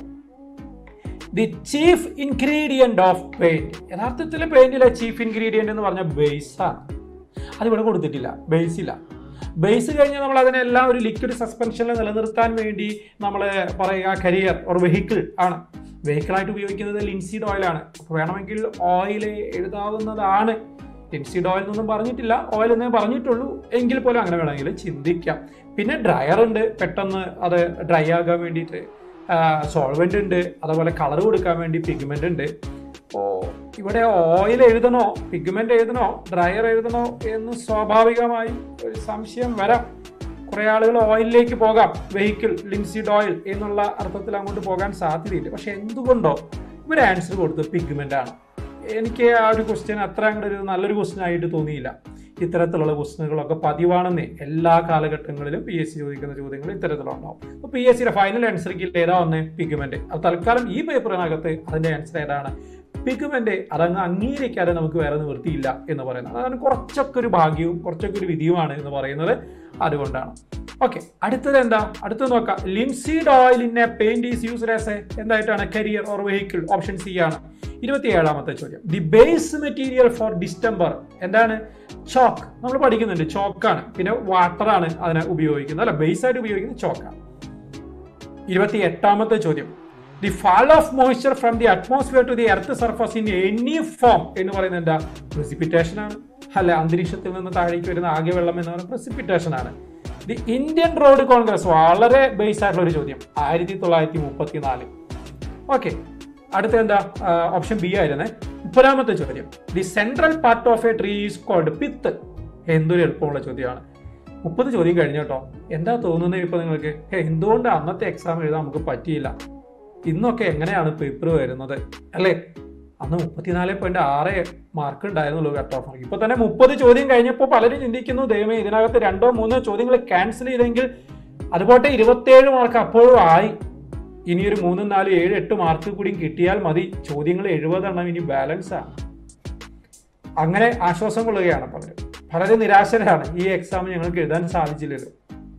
the chief ingredient of paint യഥാർത്ഥത്തിൽ പെയിന്റിലെ ചീഫ് ഇൻഗ്രീഡിയന്റ് എന്ന് പറഞ്ഞ ബേസ് ആണ് അതിവിടെ കൊടുത്തിട്ടില്ല ബേസ് ഇല്ല ബേസ് കഴിഞ്ഞാൽ നമ്മൾ അതിനെല്ലാം ഒരു ലിക്വിഡ് സസ്പെൻഷനിൽ നിലനിർത്താൻ വേണ്ടി നമ്മൾ പറയുക കരിയർ ഒരു വെഹിക്കിൾ ആണ് വെഹിക്കിളായിട്ട് ഉപയോഗിക്കുന്നത് ലിൻസീഡ് ഓയിലാണ് അപ്പോൾ വേണമെങ്കിൽ ഓയിൽ എഴുതാവുന്നതാണ് ലിൻസീഡ് ഓയിൽ എന്നൊന്നും പറഞ്ഞിട്ടില്ല ഓയിൽ എന്നേ പറഞ്ഞിട്ടുള്ളൂ എങ്കിൽ പോലും അങ്ങനെ വേണമെങ്കിൽ ചിന്തിക്കാം പിന്നെ ഡ്രയർ ഉണ്ട് പെട്ടെന്ന് അത് ഡ്രൈ ആകാൻ വേണ്ടിയിട്ട് സോൾവെന്റ് ഉണ്ട് അതുപോലെ കളർ കൊടുക്കാൻ വേണ്ടി പിഗ്മെന്റ് ഉണ്ട് അപ്പോൾ ഇവിടെ ഓയിൽ എഴുതണോ പിഗ്മെന്റ് എഴുതണോ ഡ്രയർ എഴുതണോ എന്ന് സ്വാഭാവികമായി ഒരു സംശയം വരാം കുറെ ആളുകൾ ഓയിലിലേക്ക് പോകാം വെഹിക്കിൾ ലിൻസീഡ് ഓയിൽ എന്നുള്ള അർത്ഥത്തിൽ അങ്ങോട്ട് പോകാൻ സാധ്യതയില്ല പക്ഷെ എന്തുകൊണ്ടോ ഇവർ ആൻസർ കൊടുത്തത് പിഗ്മെന്റ് ആണ് എനിക്ക് ആ ഒരു ക്വസ്റ്റ്യൻ അത്ര അങ്ങോട്ട് ഒരു നല്ലൊരു ക്വസ്റ്റ്യൻ ആയിട്ട് തോന്നിയില്ല ഇത്തരത്തിലുള്ള ക്വസ്റ്റ്യനുകളൊക്കെ പതിവാണെന്നേ എല്ലാ കാലഘട്ടങ്ങളിലും പി എസ് സി ചോദിക്കുന്ന ചോദ്യങ്ങൾ ഇത്തരത്തിലുണ്ടാവും അപ്പോൾ പി എസ് സിയുടെ ഫൈനൽ ആൻസർക്ക് ഏതാ വന്നേ പിഗ്മെന്റ് അത് തൽക്കാലം ഈ പേപ്പറിനകത്ത് അതിന്റെ ആൻസർ ഏതാണ് പിഗ്മെന്റ് അതങ്ങ് അംഗീകരിക്കാതെ നമുക്ക് വേറെ നിവൃത്തിയില്ല എന്ന് പറയുന്നത് അതാണ് കുറച്ചൊക്കെ ഒരു ഭാഗ്യവും കുറച്ചൊക്കെ ഒരു വിധിയുമാണ് എന്ന് പറയുന്നത് അതുകൊണ്ടാണ് ഓക്കെ അടുത്തത് എന്താ അടുത്തത് നോക്കാം linseed oil in a paint is used as a എന്തായിട്ടാണ് carrier or vehicle option C ആണ് ഇരുപത്തിയേഴാമത്തെ ചോദ്യം the base material for distemper എന്താണ് ചോക്ക് നമ്മൾ പഠിക്കുന്നുണ്ട് ചോക്കാണ് പിന്നെ വാട്ടർ ആണ് അതിനെ ഉപയോഗിക്കുന്നത് അല്ല ബേസ് ആയിട്ട് ഉപയോഗിക്കുന്നത് ചോക്കാണ് ഇരുപത്തി എട്ടാമത്തെ ചോദ്യം the fall of moisture from the atmosphere to the earth surface in any form എന്ന് പറയുന്നത് എന്താ പ്രസിപ്പിറ്റേഷൻ ആണ് അല്ല അന്തരീക്ഷത്തിൽ നിന്ന് താഴേക്ക് വരുന്ന ആകെ വെള്ളം എന്ന് പറയുന്നത് പ്രസിപ്പിറ്റേഷൻ ആണ് ദി ഇന്ത്യൻ റോഡ് കോൺഗ്രസ് വളരെ ബേസ് ആയിട്ടുള്ള ഒരു ചോദ്യം ആയിരത്തി തൊള്ളായിരത്തി മുപ്പത്തി നാല് ഓക്കെ അടുത്ത എന്താ ഓപ്ഷൻ ബി ആയിരുന്നേ മുപ്പതാമത്തെ ചോദ്യം the central part of a tree is called pith എന്തൊരു എളുപ്പമുള്ള ചോദ്യമാണ് മുപ്പത് ചോദ്യം കഴിഞ്ഞു കേട്ടോ എന്താ തോന്നുന്നത് ഇപ്പൊ നിങ്ങൾക്ക് ഹേ, എന്തുകൊണ്ട് അന്നത്തെ എക്സാം എഴുതാൻ നമുക്ക് പറ്റിയില്ല ഇന്നൊക്കെ എങ്ങനെയാണ് പേപ്പർ വരുന്നത് അല്ലേ അന്ന് മുപ്പത്തിനാല് പോയിന്റ് ആറ് മാർക്ക് ഉണ്ടായിരുന്നുള്ളൂ കട്ട് ഓഫ് മാർക്ക് ഇപ്പൊ തന്നെ മുപ്പത് ചോദ്യം കഴിഞ്ഞപ്പോൾ പലരും ചിന്തിക്കുന്നു ദൈവമേ ഇതിനകത്ത് രണ്ടോ മൂന്നോ ചോദ്യങ്ങൾ ക്യാൻസൽ ചെയ്തെങ്കിൽ അതുപോട്ടെ ഇരുപത്തേഴ് മാർക്ക് അപ്പോഴും ആയി ഇനി ഒരു മൂന്നും നാലും ഏഴ് എട്ട് മാർക്ക് കൂടി കിട്ടിയാൽ മതി ചോദ്യങ്ങൾ എഴുപതെണ്ണം ഇനി ബാലൻസ് ആണ് അങ്ങനെ ആശ്വാസം കൊള്ളുകയാണ് പലരും പലരും നിരാശരാണ് ഈ എക്സാം ഞങ്ങൾക്ക് എഴുതാൻ സാധിച്ചില്ലല്ലോ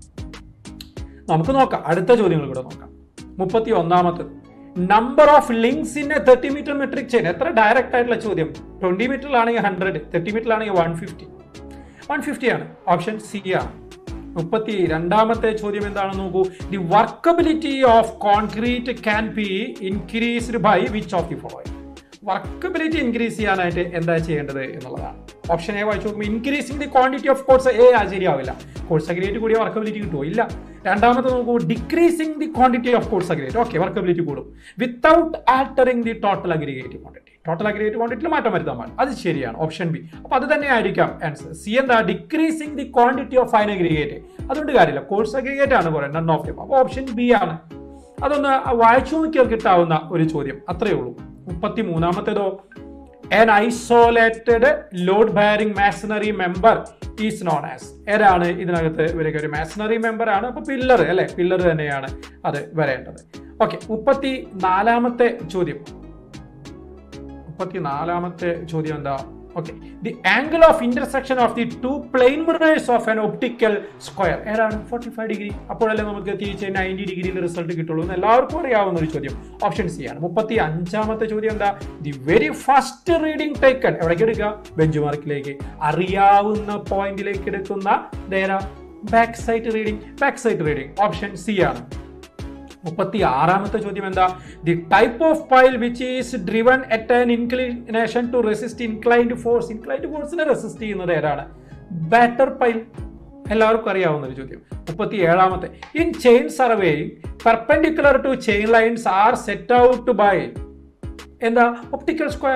നമുക്ക് നോക്കാം അടുത്ത ചോദ്യങ്ങൾ കൂടെ നോക്കാം മുപ്പത്തി ഒന്നാമത്തത് number of links in a thirty meter metric chain എത്ര ഡയറക്റ്റ് ആയിട്ടുള്ള ചോദ്യം ട്വന്റി മീറ്ററിലാണെങ്കിൽ ഹൺഡ്രഡ് തേർട്ടി മീറ്ററിലാണെങ്കിൽ വൺ ഫിഫ്റ്റി വൺ ഫിഫ്റ്റി ആണ് ഓപ്ഷൻ സി ആണ് മുപ്പത്തി രണ്ടാമത്തെ ചോദ്യം എന്താണെന്ന് നോക്കൂ the workability of concrete can be increased by which of the following workability increase ചെയ്യാനായിട്ട് എന്താ ചെയ്യേണ്ടത് എന്നുള്ളതാണ് ഓപ്ഷൻ എ വായിച്ചു നോക്കുമ്പോൾ increasing the quantity of coarse a uh ശരിയാവില്ല കോഴ്സ് അഗ്രിഗേറ്റ് കൂടിയ വർക്കബിലിറ്റി കിട്ടുമോ ഇല്ല രണ്ടാമത്തെ നോക്കൂ decreasing the quantity of coarse aggregate okay workability കൂടും without altering the total aggregate quantity total aggregate ക്വാണ്ടിറ്റിയിൽ മാറ്റം വരുത്താൻ പാടില്ല അത് ശരിയാണ് ഓപ്ഷൻ ബി അപ്പൊ അത് തന്നെ ആയിരിക്കാം ആൻസർ സി എന്താ decreasing the quantity of fine aggregate അതുകൊണ്ട് കാര്യമില്ല കോഴ്സ് അഗ്രിഗേറ്റ് ആണ് പറയുന്നത് നൺ ഓഫ് ദം അപ്പോൾ ഓപ്ഷൻ ബി ആണ് അതൊന്ന് വായിച്ചു നോക്കിയാൽ കിട്ടാവുന്ന ഒരു ചോദ്യം അത്രയേ ഉള്ളൂ മുപ്പത്തി മൂന്നാമത്തേതോ an isolated load bearing masonry member is known as ഏതാണ് ഇതിനകത്ത് ഇവരൊക്കെ ഒരു മാസണറി മെമ്പർ ആണ് അപ്പൊ പില്ലർ അല്ലെ പില്ലർ തന്നെയാണ് അത് വരേണ്ടത് ഓക്കെ മുപ്പത്തി നാലാമത്തെ ചോദ്യം മുപ്പത്തി നാലാമത്തെ ചോദ്യം എന്താ okay the angle of intersection of the two plane mirrors of an optical square ഏതാണ് ഫോർട്ടി ഫൈവ് ഡിഗ്രി അപ്പോഴല്ലേ നമുക്ക് തിരിച്ച് നയൻറ്റി ഡിഗ്രിയിൽ റിസൾട്ട് കിട്ടുള്ളൂ എന്ന് എല്ലാവർക്കും അറിയാവുന്ന ഒരു ചോദ്യം ഓപ്ഷൻ സി ആണ് മുപ്പത്തി അഞ്ചാമത്തെ ചോദ്യം എന്താ the very first reading taken എവിടേക്ക് എടുക്കുക ബെഞ്ച് മാർക്കിലേക്ക് അറിയാവുന്ന പോയിന്റിലേക്ക് എടുക്കുന്ന നേര back sight reading back sight reading option C ആണ് മുപ്പത്തി ആറാമത്തെ ചോദ്യം എന്താ the type of pile which is driven at an inclination to resist inclined force inclined ഫോഴ്സിനെ റെസിസ്റ്റ് ചെയ്യുന്നത് ഏതാണ് ബാറ്റർ പൈൽ എല്ലാവർക്കും അറിയാവുന്ന ഒരു ചോദ്യം മുപ്പത്തി ഏഴാമത്തെ in chain surveying perpendicular to chain lines are set out by എന്താ ഒപ്റ്റിക്കൽ സ്ക്വയർ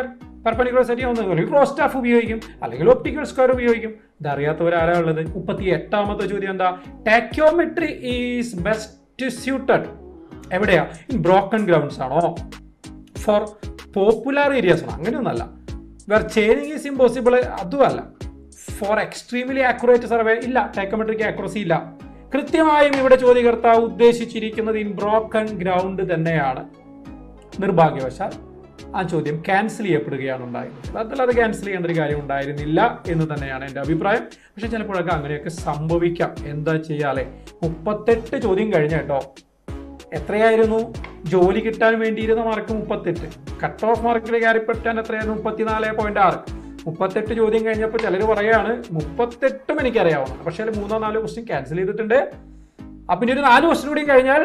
പെർപ്പനിക്കുലർ സെറ്റ് ഒന്നും ക്രോസ് സ്റ്റാഫ് ഉപയോഗിക്കും അല്ലെങ്കിൽ ഒപ്റ്റിക്കൽ സ്ക്വയർ ഉപയോഗിക്കും ഇതറിയാത്തവരാരാ ഉള്ളത് മുപ്പത്തി എട്ടാമത്തെ ചോദ്യം എന്താ ടാക്യോമെട്രി ഈസ് ബെസ്റ്റ് സ്യൂട്ടഡ് എവിടെയാ ഇൻ ബ്രോക്കൺ ഗ്രൗണ്ട്സ് ആണോ ഫോർ പോപ്പുലർ ഏരിയാസ് ആണ് അങ്ങനെയൊന്നല്ല വേർ ചേഞ്ചിങ് ഈസ് ഇമ്പോസിബിൾ അതുമല്ല ഫോർ എക്സ്ട്രീംലി ആക്യുറേറ്റ് സർവേ ഇല്ല ടൈക്കോമെട്രിക് ആക്യുറസി ഇല്ല കൃത്യമായും ഇവിടെ ചോദ്യകർത്താവ് ഉദ്ദേശിച്ചിരിക്കുന്നത് ഇൻ ബ്രോക്കൺ ഗ്രൗണ്ട് തന്നെയാണ് നിർഭാഗ്യവശാൽ ആ ചോദ്യം ക്യാൻസൽ ചെയ്യപ്പെടുകയാണ് ഉണ്ടായിരുന്നത് അതല്ലാതെ ക്യാൻസൽ ചെയ്യേണ്ട ഒരു കാര്യം ഉണ്ടായിരുന്നില്ല എന്ന് തന്നെയാണ് എൻ്റെ അഭിപ്രായം പക്ഷെ ചിലപ്പോഴൊക്കെ അങ്ങനെയൊക്കെ സംഭവിക്കാം എന്താ ചെയ്യാലേ മുപ്പത്തെട്ട് ചോദ്യം കഴിഞ്ഞ കേട്ടോ എത്രയായിരുന്നു ജോലി കിട്ടാൻ വേണ്ടിയിരുന്ന മാർക്ക് മുപ്പത്തെട്ട് കട്ട് ഓഫ് മാർക്കിൽ കയറിപ്പറ്റാൻ എത്രയായിരുന്നു മുപ്പത്തിനാല് പോയിന്റ് ആറ് മുപ്പത്തെട്ട് ചോദ്യം കഴിഞ്ഞപ്പോൾ ചിലർ പറയാണ് മുപ്പത്തെട്ടും എനിക്കറിയാവുന്നത് പക്ഷേ അതിൽ മൂന്നോ നാലോ ക്വസ്റ്റ്യൻ ക്യാൻസൽ ചെയ്തിട്ടുണ്ട് അപ്പം ഇനി ഒരു നാല് ക്വസ്റ്റ്യൻ കൂടി കഴിഞ്ഞാൽ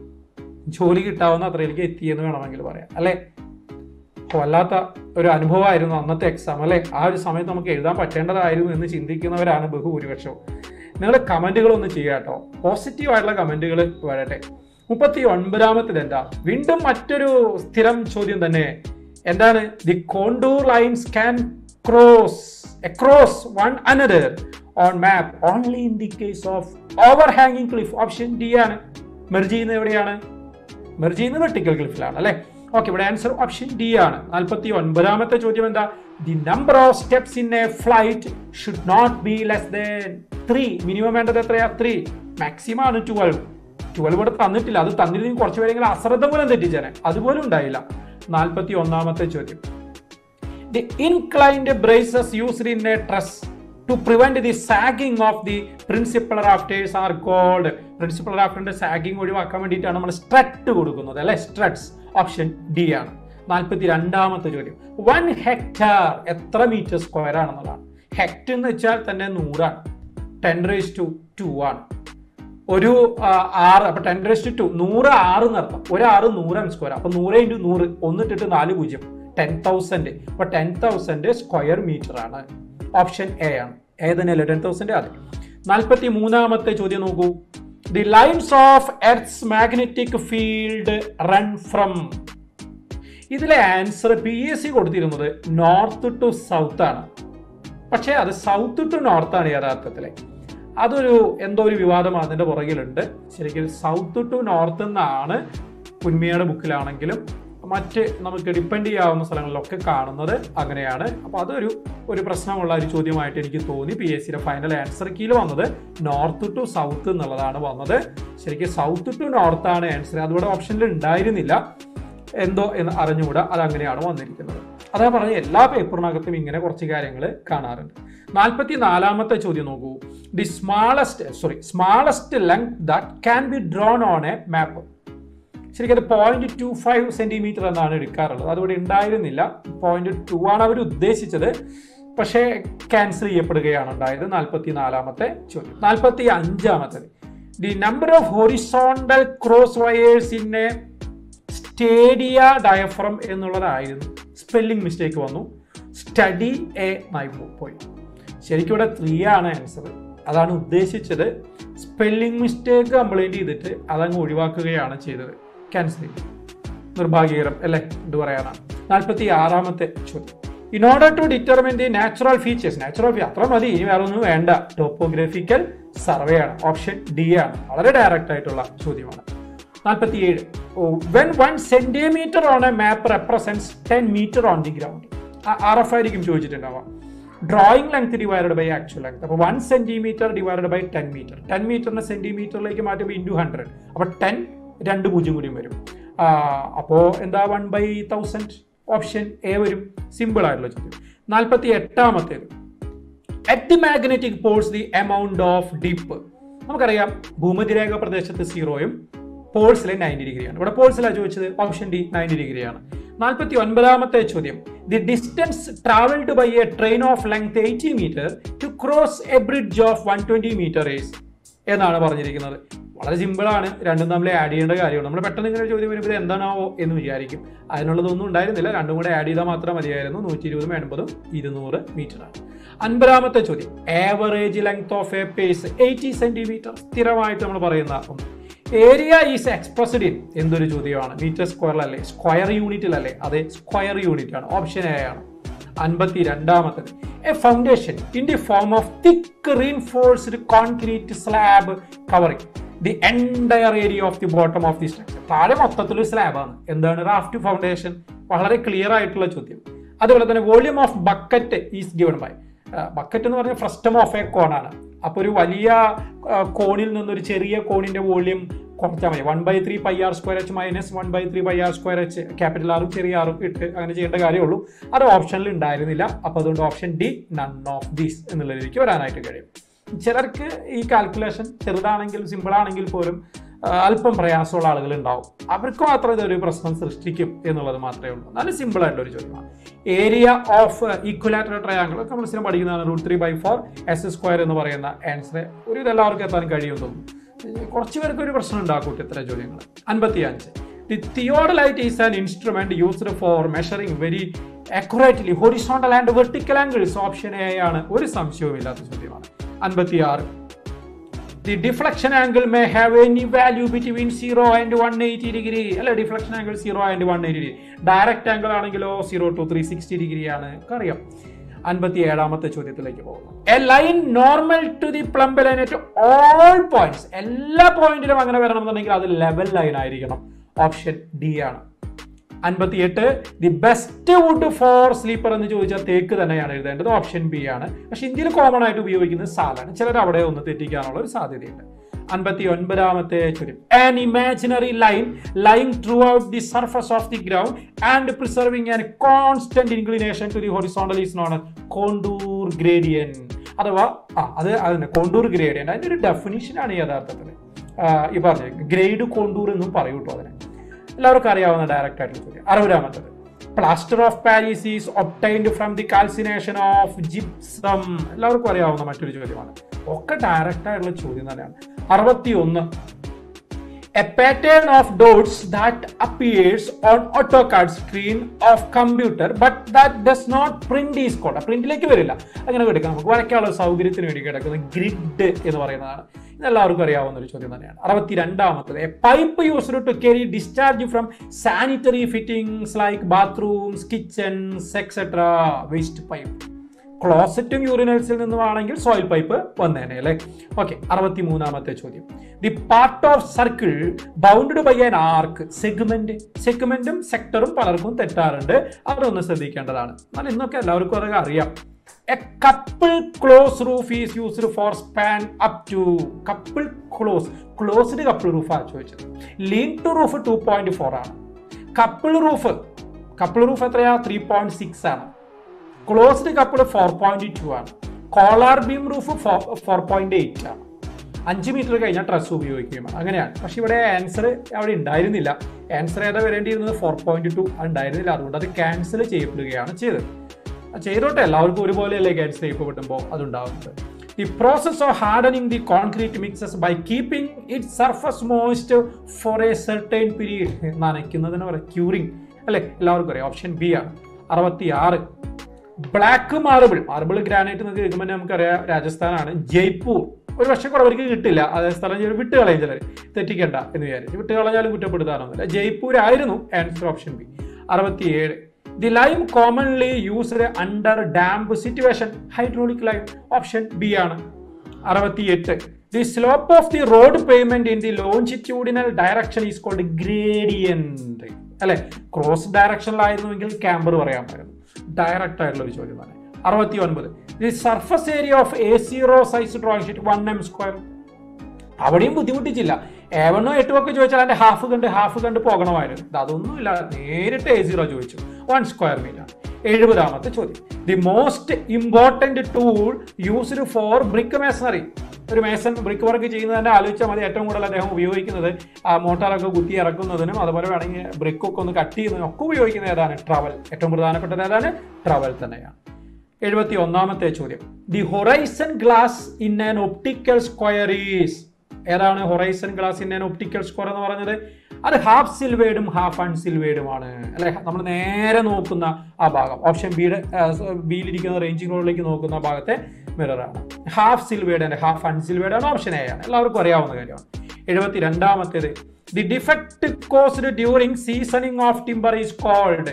ജോലി കിട്ടാവുന്ന അത്രയിലേക്ക് എത്തിയെന്ന് വേണമെങ്കിൽ പറയാം അല്ലേ വല്ലാത്ത ഒരു അനുഭവമായിരുന്നു അന്നത്തെ എക്സാം അല്ലേ ആ ഒരു സമയത്ത് നമുക്ക് എഴുതാൻ പറ്റേണ്ടതായിരുന്നു എന്ന് ചിന്തിക്കുന്നവരാണ് ബഹുഭൂരിപക്ഷവും നിങ്ങൾ കമന്റുകൾ ഒന്ന് ചെയ്യുക കേട്ടോ പോസിറ്റീവ് ആയിട്ടുള്ള കമന്റുകൾ വരട്ടെ മുപ്പത്തി ഒൻപതാമത്തിൽ എന്താ വീണ്ടും മറ്റൊരു സ്ഥിരം ചോദ്യം തന്നെ എന്താണ് the contour lines can cross across one another on map only in the case of ഓവർ ഹാങ്ങിങ് ക്ലിഫ് ഓപ്ഷൻ ഡി ആണ് മെർജ് ചെയ്യുന്നത് എവിടെയാണ് മെർജ് ചെയ്യുന്നത് വെർട്ടിക്കൽ ക്ലിഫിലാണ് അല്ലേ ഓക്കെ ഇവിടെ ആൻസർ ഓപ്ഷൻ ഡി ആണ് നാൽപ്പത്തി ഒൻപതാമത്തെ ചോദ്യം എന്താ the number of steps in a flight should not be less than three minimum വേണ്ടത് എത്രയാ ത്രീ മാക്സിമം ആണ് ട്വൽവ് ട്വൽവ് ഇവിടെ തന്നിട്ടില്ല അത് തന്നിരുന്നെങ്കിൽ കുറച്ച് പേരെങ്കിലും അശ്രദ്ധ മൂലം തെറ്റിച്ചേനെ അതുപോലും ഉണ്ടായില്ല നാൽപ്പത്തി ഒന്നാമത്തെ ചോദ്യം the inclined braces used in a truss to prevent the sagging of the principal rafters are called principal റാഫ്റ്ററിന്റെ സാഗിങ് ഒഴിവാക്കാൻ വേണ്ടിയിട്ടാണ് നമ്മൾ സ്ട്രട്ട് കൊടുക്കുന്നത് അല്ലെ സ്ട്രട്സ് ഓപ്ഷൻ ഡി ആണ് നാൽപ്പത്തി രണ്ടാമത്തെ ചോദ്യം വൺ ഹെക്ടർ എത്ര മീറ്റർ സ്ക്വയർ ആണെന്നുള്ളതാണ് ഹെക്ടർ എന്ന് വെച്ചാൽ തന്നെ നൂറാണ് ടെൻ റേസ് ടു ടു ആണ് ഒരു ആ, ആറ് അപ്പൊ ടെൻ റേസ് ടു നൂറ് ആറ് എന്നർത്ഥം ഒരു ആറ് നൂറ് എം സ്ക്വയർ അപ്പൊ നൂറ് ഇൻറ്റു നൂറ് ഒന്നിട്ടിട്ട് നാല് പൂജ്യം ടെൻ തൗസൻഡ് അപ്പൊ ടെൻ തൗസൻഡ് സ്ക്വയർ മീറ്റർ ആണ് ഓപ്ഷൻ എ ആണ് എ തന്നെയല്ലേ ടെൻ തൗസൻഡ് അതെ നാൽപ്പത്തി മൂന്നാമത്തെ ചോദ്യം നോക്കൂ the lines of earth's magnetic field run from ഇതിലെ ആൻസർ പി എസ് സി കൊടുത്തിരുന്നത് നോർത്ത് ടു സൗത്ത് ആണ് പക്ഷേ അത് സൗത്ത് ടു നോർത്ത് ആണ് യഥാർത്ഥത്തിൽ അതൊരു എന്തോ ഒരു വിവാദം അതിന്റെ പുറകിലുണ്ട് ശരിക്കും സൗത്ത് ടു നോർത്ത് എന്നാണ് പുന്മിയുടെ ബുക്കിലാണെങ്കിലും മറ്റ് നമുക്ക് ഡിപ്പെൻഡ് ചെയ്യാവുന്ന സ്ഥലങ്ങളിലൊക്കെ കാണുന്നത് അങ്ങനെയാണ് അപ്പോൾ അതൊരു ഒരു പ്രശ്നമുള്ള ഒരു ചോദ്യമായിട്ട് എനിക്ക് തോന്നി പി എസ് സിയുടെ ഫൈനൽ ആൻസർ കീഴിൽ വന്നത് നോർത്ത് ടു സൗത്ത് എന്നുള്ളതാണ് വന്നത് ശരിക്കും സൗത്ത് ടു നോർത്ത് ആണ് ആൻസർ അതിവിടെ ഓപ്ഷനിൽ ഉണ്ടായിരുന്നില്ല എന്തോ എന്ന് അറിഞ്ഞുകൂടാ അത് അങ്ങനെയാണ് വന്നിരിക്കുന്നത് അതാ പറഞ്ഞ എല്ലാ പേപ്പറിനകത്തും ഇങ്ങനെ കുറച്ച് കാര്യങ്ങൾ കാണാറുണ്ട് നാൽപ്പത്തി നാലാമത്തെ ചോദ്യം നോക്കൂ the smallest sorry smallest length that can be drawn on a map ശരിക്കും അത് പോയിന്റ് ടു ഫൈവ് സെന്റിമീറ്റർ എന്നാണ് എടുക്കാറുള്ളത് അതിവിടെ ഉണ്ടായിരുന്നില്ല പോയിന്റ് ടു ആണ് അവർ ഉദ്ദേശിച്ചത് പക്ഷേ ക്യാൻസൽ ചെയ്യപ്പെടുകയാണ് ഉണ്ടായത് നാൽപ്പത്തി നാലാമത്തെ ചോദ്യം നാൽപ്പത്തി അഞ്ചാമത്തത് the number of horizontal cross wires in a stadia diaphragm എന്നുള്ളതായിരുന്നു സ്പെല്ലിംഗ് മിസ്റ്റേക്ക് വന്നു സ്റ്റഡി എ നായി പോയി ശരിക്കും ഇവിടെ ത്രീ ആണ് ആൻസർ അതാണ് ഉദ്ദേശിച്ചത് സ്പെല്ലിംഗ് മിസ്റ്റേക്ക് കംപ്ലൈൻറ്റ് ചെയ്തിട്ട് അതങ്ങ് ഒഴിവാക്കുകയാണ് ചെയ്തത് ക്യാൻസൽ ചെയ്തു നിർഭാഗ്യകരം അല്ലേ എന്ത് പറയാനാണ് നാൽപ്പത്തി ആറാമത്തെ ചോദ്യം in order to determine the natural features natural അത്ര മതി ഇനി വേറെ ഒന്നും വേണ്ട ടോപ്പോഗ്രഫിക്കൽ സർവേ ആണ് ഓപ്ഷൻ ഡി ആണ് വളരെ ഡയറക്റ്റ് ആയിട്ടുള്ള ചോദ്യമാണ് നാൽപ്പത്തിയേഴ് when one centimeter on a map represents ten meter on the ground R F ആയിരിക്കും ചോദിച്ചിട്ടുണ്ടാവാം drawing length divide by actual length അപ്പോൾ one centimeter divide by ten meter ten മീറ്ററിനെ സെന്റിമീറ്ററിലേക്ക് മാറ്റുമ്പോൾ ഇൻറ്റു ഹൺഡ്രഡ് അപ്പോൾ ടെൻ രണ്ട് പൂജ്യം കൂടിയും വരും അപ്പോൾ എന്താ one by thousand option A വരും സിമ്പിൾ ആയിട്ടുള്ള ചോദ്യം നാൽപ്പത്തി എട്ടാമത്തേത് at the magnetic poles the amount of dip നമുക്കറിയാം ഭൂമധ്യരേഖ പ്രദേശത്ത് സീറോയും പോൾസിലെ നയൻറ്റി ഡിഗ്രിയാണ് ഇവിടെ പോൾസിലാണ് ചോദിച്ചത് ഓപ്ഷൻ ഡി നയൻറ്റി ഡിഗ്രിയാണ് നാൽപ്പത്തി ഒൻപതാമത്തെ ചോദ്യം the distance travelled by a train of length eighty meter to cross a bridge of one twenty meter is എന്നാണ് പറഞ്ഞിരിക്കുന്നത് വളരെ സിമ്പിളാണ് രണ്ടും തമ്മിൽ ആഡ് ചെയ്യേണ്ട കാര്യമാണ് നമ്മൾ പെട്ടെന്ന് ഇങ്ങനെ ഒരു ചോദ്യം വരുമ്പോൾ ഇത് എന്താണാവോ എന്ന് വിചാരിക്കും അതിനുള്ളതൊന്നും ഉണ്ടായിരുന്നില്ല രണ്ടും കൂടെ ആഡ് ചെയ്താൽ മാത്രം മതിയായിരുന്നു നൂറ്റി ഇരുപതും എൺപതും ഇരുന്നൂറ് മീറ്ററാണ് അൻപതാമത്തെ ചോദ്യം average length of a pace eighty centimeter സ്ഥിരമായിട്ട് നമ്മൾ പറയുന്ന ഒന്ന് ഏരിയ ഈസ് എക്സ്പ്രസ്ഡ് ഇൻ എന്തൊരു ചോദ്യമാണ് മീറ്റർ സ്ക്വയറിലല്ലേ സ്ക്വയർ യൂണിറ്റിലല്ലേ അതെ സ്ക്വയർ യൂണിറ്റ് ആണ് ഓപ്ഷൻ എ ആണ് അൻപത്തി രണ്ടാമത്തത് a foundation in the form of thick reinforced concrete slab covering the entire area of the bottom of the structure താഴെ മൊത്തത്തിൽ സ്ലാബാണ് എന്താണ് റാഫ്റ്റ് ഫൗണ്ടേഷൻ വളരെ ക്ലിയർ ആയിട്ടുള്ള ചോദ്യം അതുപോലെ തന്നെ volume of bucket is given by bucket എന്ന് പറഞ്ഞാൽ ഫ്രസ്റ്റം ഓഫ് എ കോണാണ് അപ്പോൾ ഒരു വലിയ കോണിൽ നിന്നൊരു ചെറിയ കോണിന്റെ വോളിയം കുറച്ചാൽ മതി one by three pi R square H minus one by three pi R square H capital ആറും ചെറിയ ആറും ഇട്ട് അങ്ങനെ ചെയ്യേണ്ട കാര്യമുള്ളൂ അത് ഓപ്ഷനിൽ ഉണ്ടായിരുന്നില്ല അപ്പോൾ അതുകൊണ്ട് option D none of these എന്നുള്ളതിലേക്ക് വരാനായിട്ട് കഴിയും ചിലർക്ക് ഈ കാൽക്കുലേഷൻ ചെറുതാണെങ്കിൽ സിമ്പിൾ ആണെങ്കിൽ പോലും ആ, അല്പം പ്രയാസമുള്ള ആളുകൾ ഉണ്ടാവും അവർക്ക് മാത്രം ഇതൊരു പ്രശ്നം സൃഷ്ടിക്കും എന്നുള്ളത് മാത്രമേ ഉള്ളൂ നല്ല സിമ്പിൾ ആയിട്ടുള്ള ഒരു ചോദ്യമാണ് ഏരിയ ഓഫ് ഈക്വലാറ്ററൽ ട്രയാങ്കിൾ ഒക്കെ നമ്മൾ സ്ഥിരം പഠിക്കുന്നതാണ് root three by four S square എന്ന് പറയുന്ന ആൻസർ ഒരു ഇത് എല്ലാവർക്കും എത്താൻ കഴിയും തോന്നുന്നു കുറച്ച് പേർക്ക് ഒരു പ്രശ്നം ഉണ്ടാക്കും ഇത്തരം ചോദ്യങ്ങൾ അൻപത്തി അഞ്ച് the theodolite is an instrument used for measuring very accurately horizontal and vertical angles option A ആണ് ഒരു സംശയവുമില്ലാത്ത ചോദ്യമാണ് അൻപത്തി ആറ് the deflection angle may have any value between zero and one eighty degree അല്ല deflection angle zero and one eighty degree direct angle ആണെങ്കിലോ zero to three sixty degree ആണ് അറിയാം അൻപത്തി ഏഴാമത്തെ ചോദ്യത്തിലേക്ക് പോകുന്നു a line normal to the plumb line at all points എല്ലാ പോയിന്റിലും അങ്ങനെ വരണം എന്നുണ്ടെങ്കിൽ അത് ലെവൽ ലൈൻ ആയിരിക്കണം ഓപ്ഷൻ ഡി ആണ് അൻപത്തിയെട്ട് the best wood for sleeper എന്ന് ചോദിച്ചാൽ തേക്ക് തന്നെയാണ് എഴുതേണ്ടത് ഓപ്ഷൻ ബി ആണ് പക്ഷെ ഇന്ത്യയിൽ കോമൺ ആയിട്ട് ഉപയോഗിക്കുന്നത് സാലാണ് ചിലർ അവിടെ ഒന്ന് തെറ്റിക്കാനുള്ള ഒരു സാധ്യതയുണ്ട് അൻപത്തി ഒൻപതാമത്തെ ചോദ്യം an imaginary line line throughout the surface of the ground and preserving an constant inclination to the horizontal is known contour gradient അഥവാ ആ അത് അതിന് കോണ്ടൂർ ഗ്രേഡിയൻ അതിന്റെ ഒരു ഡെഫിനിഷനാണ് യഥാർത്ഥത്തിൽ ആ, ഈ പറഞ്ഞത് ഗ്രേഡ് കോണ്ടൂർ എന്നും പറയൂ കേട്ടോ അതിനെ എല്ലാവർക്കും അറിയാവുന്ന ഡയറക്റ്റ് ആയിട്ടുള്ള ചോദ്യം അറുപതാമത്തത് plaster of Paris is obtained from the calcination of gypsum എല്ലാവർക്കും അറിയാവുന്ന മറ്റൊരു ചോദ്യമാണ് ഒക്കെ ഡയറക്റ്റ് ആയിട്ടുള്ള ചോദ്യം തന്നെയാണ് അറുപത്തി ഒന്ന് a pattern of dots that appears on AutoCAD screen of computer but that does not print is called പ്രിന്റിലേക്ക് വരില്ല അങ്ങനെ കിടക്കാം നമുക്ക് വരയ്ക്കാനുള്ള സൗകര്യത്തിന് വേണ്ടി കിടക്കുന്ന ഗ്രിഡ് എന്ന് പറയുന്നതാണ് ഇത് എല്ലാവർക്കും അറിയാവുന്ന ഒരു ചോദ്യം തന്നെയാണ് അറുപത്തി രണ്ടാമത്തത് a pipe used to carry discharge from sanitary fittings like bathrooms kitchens etcetera waste pipe ക്ലോസറ്റും യൂറിനൽസിൽ നിന്നുമാണെങ്കിൽ സോയിൽ പൈപ്പ് വന്നേനെ അല്ലേ ഓക്കെ അറുപത്തി മൂന്നാമത്തെ ചോദ്യം the part of circle bounded by an arc segment സെഗ്മെന്റും സെക്ടറും പലർക്കും തെറ്റാറുണ്ട് അതൊന്ന് ശ്രദ്ധിക്കേണ്ടതാണ് എന്നാൽ ഇന്നൊക്കെ എല്ലാവർക്കും അതൊക്കെ അറിയാം a couple close roof is used for span up to couple close closed couple റൂഫാണ് ചോദിച്ചത് lean to roof two point four ആണ് കപ്പിൾ റൂഫ് കപ്പിൾ റൂഫ് എത്രയാ ത്രീ പോയിന്റ് സിക്സ് ആണ് closed couple four point two ആണ് collar beam roof four point eight ആണ് അഞ്ച് metre കഴിഞ്ഞാൽ dress ഉപയോഗിക്കുകയുമാണ് അങ്ങനെയാണ് പക്ഷെ ഇവിടെ ആൻസർ അവിടെ ഉണ്ടായിരുന്നില്ല ആൻസർ ഏതാ വരേണ്ടിയിരുന്നത് ഫോർ പോയിന്റ് ടു ഉണ്ടായിരുന്നില്ല അതുകൊണ്ട് അത് ക്യാൻസൽ ചെയ്യപ്പെടുകയാണ് ചെയ്തത് അത് ചെയ്തോട്ടെ എല്ലാവർക്കും ഒരുപോലെയല്ലേ ക്യാൻസൽ ചെയ്യപ്പെടുമ്പോൾ അതുണ്ടാവുന്നത് the process of hardening the concrete mixes by keeping it surface most for a certain period നനയ്ക്കുന്നതിന് പറയാം ക്യൂറിംഗ് അല്ലേ എല്ലാവർക്കും അറിയാം ഓപ്ഷൻ ബി ആണ് അറുപത്തി ആറ് ബ്ലാക്ക് മാർബിൾ മാർബിൾ ഗ്രാനൈറ്റ് എന്നൊക്കെ കേൾക്കുമ്പോൾ നമുക്കറിയാം രാജസ്ഥാനാണ് ജയ്പൂർ ഒരു പക്ഷേ കുറവർക്ക് കിട്ടില്ല അതേ സ്ഥലം ചിലർ വിട്ട് കളയും ചിലർ തെറ്റിക്കണ്ട എന്ന് വിചാരിച്ചു വിട്ട് കളഞ്ഞാലും കുറ്റപ്പെടുത്താനൊന്നുമില്ല ജയ്പൂർ ആയിരുന്നു ആൻസർ ഓപ്ഷൻ ബി അറുപത്തിയേഴ് the lime commonly used under damp situation hydraulic lime option B ആണ് അറുപത്തിയെട്ട് the slope of the road payment in the longitudinal direction is called gradient അല്ലെ ക്രോസ് ഡയറക്ഷനിലായിരുന്നുവെങ്കിൽ ക്യാമ്പർ പറയാമായിരുന്നു ഡയറക്റ്റ് ആയിട്ടുള്ള ഒരു ചോദ്യമാണ് അറുപത്തി ഒൻപത് the surface area of A zero size drawing sheet one M square അവിടെയും ബുദ്ധിമുട്ടിച്ചില്ല ഏവണ്ണോ എട്ടും ഒക്കെ ചോദിച്ചാൽ അതിന്റെ ഹാഫ് കണ്ട് ഹാഫ് കണ്ട് പോകണമായിരുന്നു ഇത് അതൊന്നുമില്ല നേരിട്ട് എ സീറോ ചോദിച്ചു വൺ സ്ക്വയർ മീറ്റർ എഴുപതാമത്തെ ചോദ്യം the most important tool used for brick masonry ഒരു മേസൺ ബ്രിക്ക് വർക്ക് ചെയ്യുന്നതിന്റെ ആലോചിച്ചാൽ മതി ഏറ്റവും കൂടുതൽ അദ്ദേഹം ഉപയോഗിക്കുന്നത് ആ മോട്ടാറൊക്കെ കുത്തി ഇറക്കുന്നതിനും അതുപോലെ വേണമെങ്കിൽ ബ്രിക്കൊക്കെ ഒന്ന് കട്ട് ചെയ്യുന്നതിനും ഒക്കെ ഉപയോഗിക്കുന്ന ഏതാണ് ട്രവൽ ഏറ്റവും പ്രധാനപ്പെട്ടത് ഏതാണ് ട്രവൽ തന്നെയാണ് എഴുപത്തി ഒന്നാമത്തെ ചോദ്യം the horizon glass in an optical square is ഏതാണ് horizon glass in an optical square എന്ന് പറഞ്ഞത് അത് ഹാഫ് സിൽവേഡും ഹാഫ് അൺസിൽവേഡുമാണ് അല്ലെ നമ്മൾ നേരെ നോക്കുന്ന ആ ഭാഗം ഓപ്ഷൻ ബിയുടെ ബിയിലിരിക്കുന്ന റേഞ്ചിങ് റോഡിലേക്ക് നോക്കുന്ന ഭാഗത്തെ മിററാണ് half silvered and half unsilvered ആണ് ഓപ്ഷൻ എ ആണ് എല്ലാവർക്കും അറിയാവുന്ന കാര്യമാണ് എഴുപത്തി രണ്ടാമത്തേത് the defect caused during seasoning of timber is called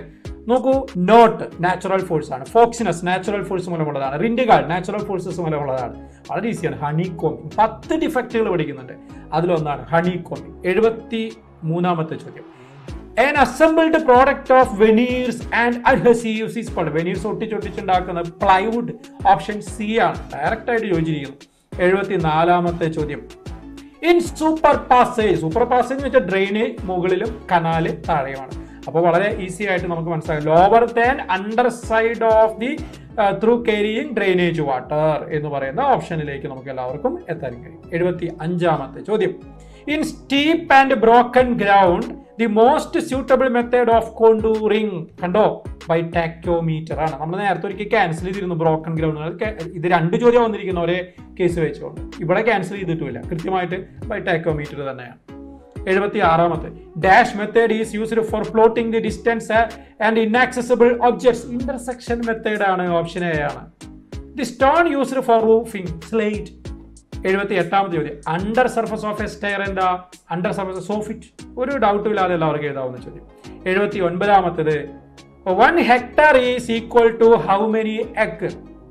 നോക്കൂ നോട്ട് നാച്ചുറൽ ഫോഴ്സ് ആണ് ഫോക്സിനസ് നാച്ചുറൽ ഫോഴ്സ് മൂലമുള്ളതാണ് റിൻഡുകൾ നാച്ചുറൽ ഫോഴ്സസ് മൂലമുള്ളതാണ് വളരെ ഈസിയാണ് ഹണി കോമിങ് പത്ത് ഡിഫക്റ്റുകൾ പഠിക്കുന്നുണ്ട് അതിലൊന്നാണ് ഹണി കോമിങ് എഴുപത്തി മൂന്നാമത്തെ ചോദ്യം an assembled product of veneers and adhesives is called veneers ഒട്ടിച്ചൊട്ടിച്ചുണ്ടാക്കുന്ന പ്ലൈവുഡ് ഓപ്ഷൻ സി ആണ് ഡയറക്റ്റ് ആയിട്ട് യോജിച്ചിരിക്കുന്നു എഴുപത്തി നാലാമത്തെ ചോദ്യം in super passage super passage എന്ന് വെച്ചാൽ ഡ്രെയിന് മുകളിലും കനാല് താഴെയുമാണ് അപ്പോൾ വളരെ ഈസി ആയിട്ട് നമുക്ക് മനസ്സിലാക്കാം lower than under side of the through carrying drainage water എന്ന് പറയുന്ന ഓപ്ഷനിലേക്ക് നമുക്ക് എല്ലാവർക്കും എത്താൻ കഴിയും എഴുപത്തി അഞ്ചാമത്തെ ചോദ്യം in steep and broken ground the most suitable method of contouring കണ്ടോ ബൈ ടാക്യോമീറ്റർ ആണ് നമ്മൾ നേരത്തെ ഒരിക്കൽ ക്യാൻസൽ ചെയ്തിരുന്നു ബ്രോക്കൺ ഗ്രൗണ്ട് ഇത് രണ്ട് ചോദ്യം വന്നിരിക്കുന്ന ഒരേ കേസ് വെച്ചുകൊണ്ട് ഇവിടെ ക്യാൻസൽ ചെയ്തിട്ടുമില്ല കൃത്യമായിട്ട് ബൈ ടാക്യോമീറ്റർ തന്നെയാണ് എഴുപത്തി ആറാമത്തെ dash method is used for plotting the distance and inaccessible objects intersection method ആണ് ഓപ്ഷൻ എ ആണ് the stone used for roofing slate എഴുപത്തി എട്ടാമത്തെ ചോദ്യം under surface of a stair എന്താ അണ്ടർ സർഫസ് സോഫിറ്റ് ഒരു ഡൗട്ടും ഇല്ലാതെ എല്ലാവർക്കും എഴുതാവുന്ന ചോദ്യം എഴുപത്തി ഒൻപതാമത്തത് one hectare is equal to how many acre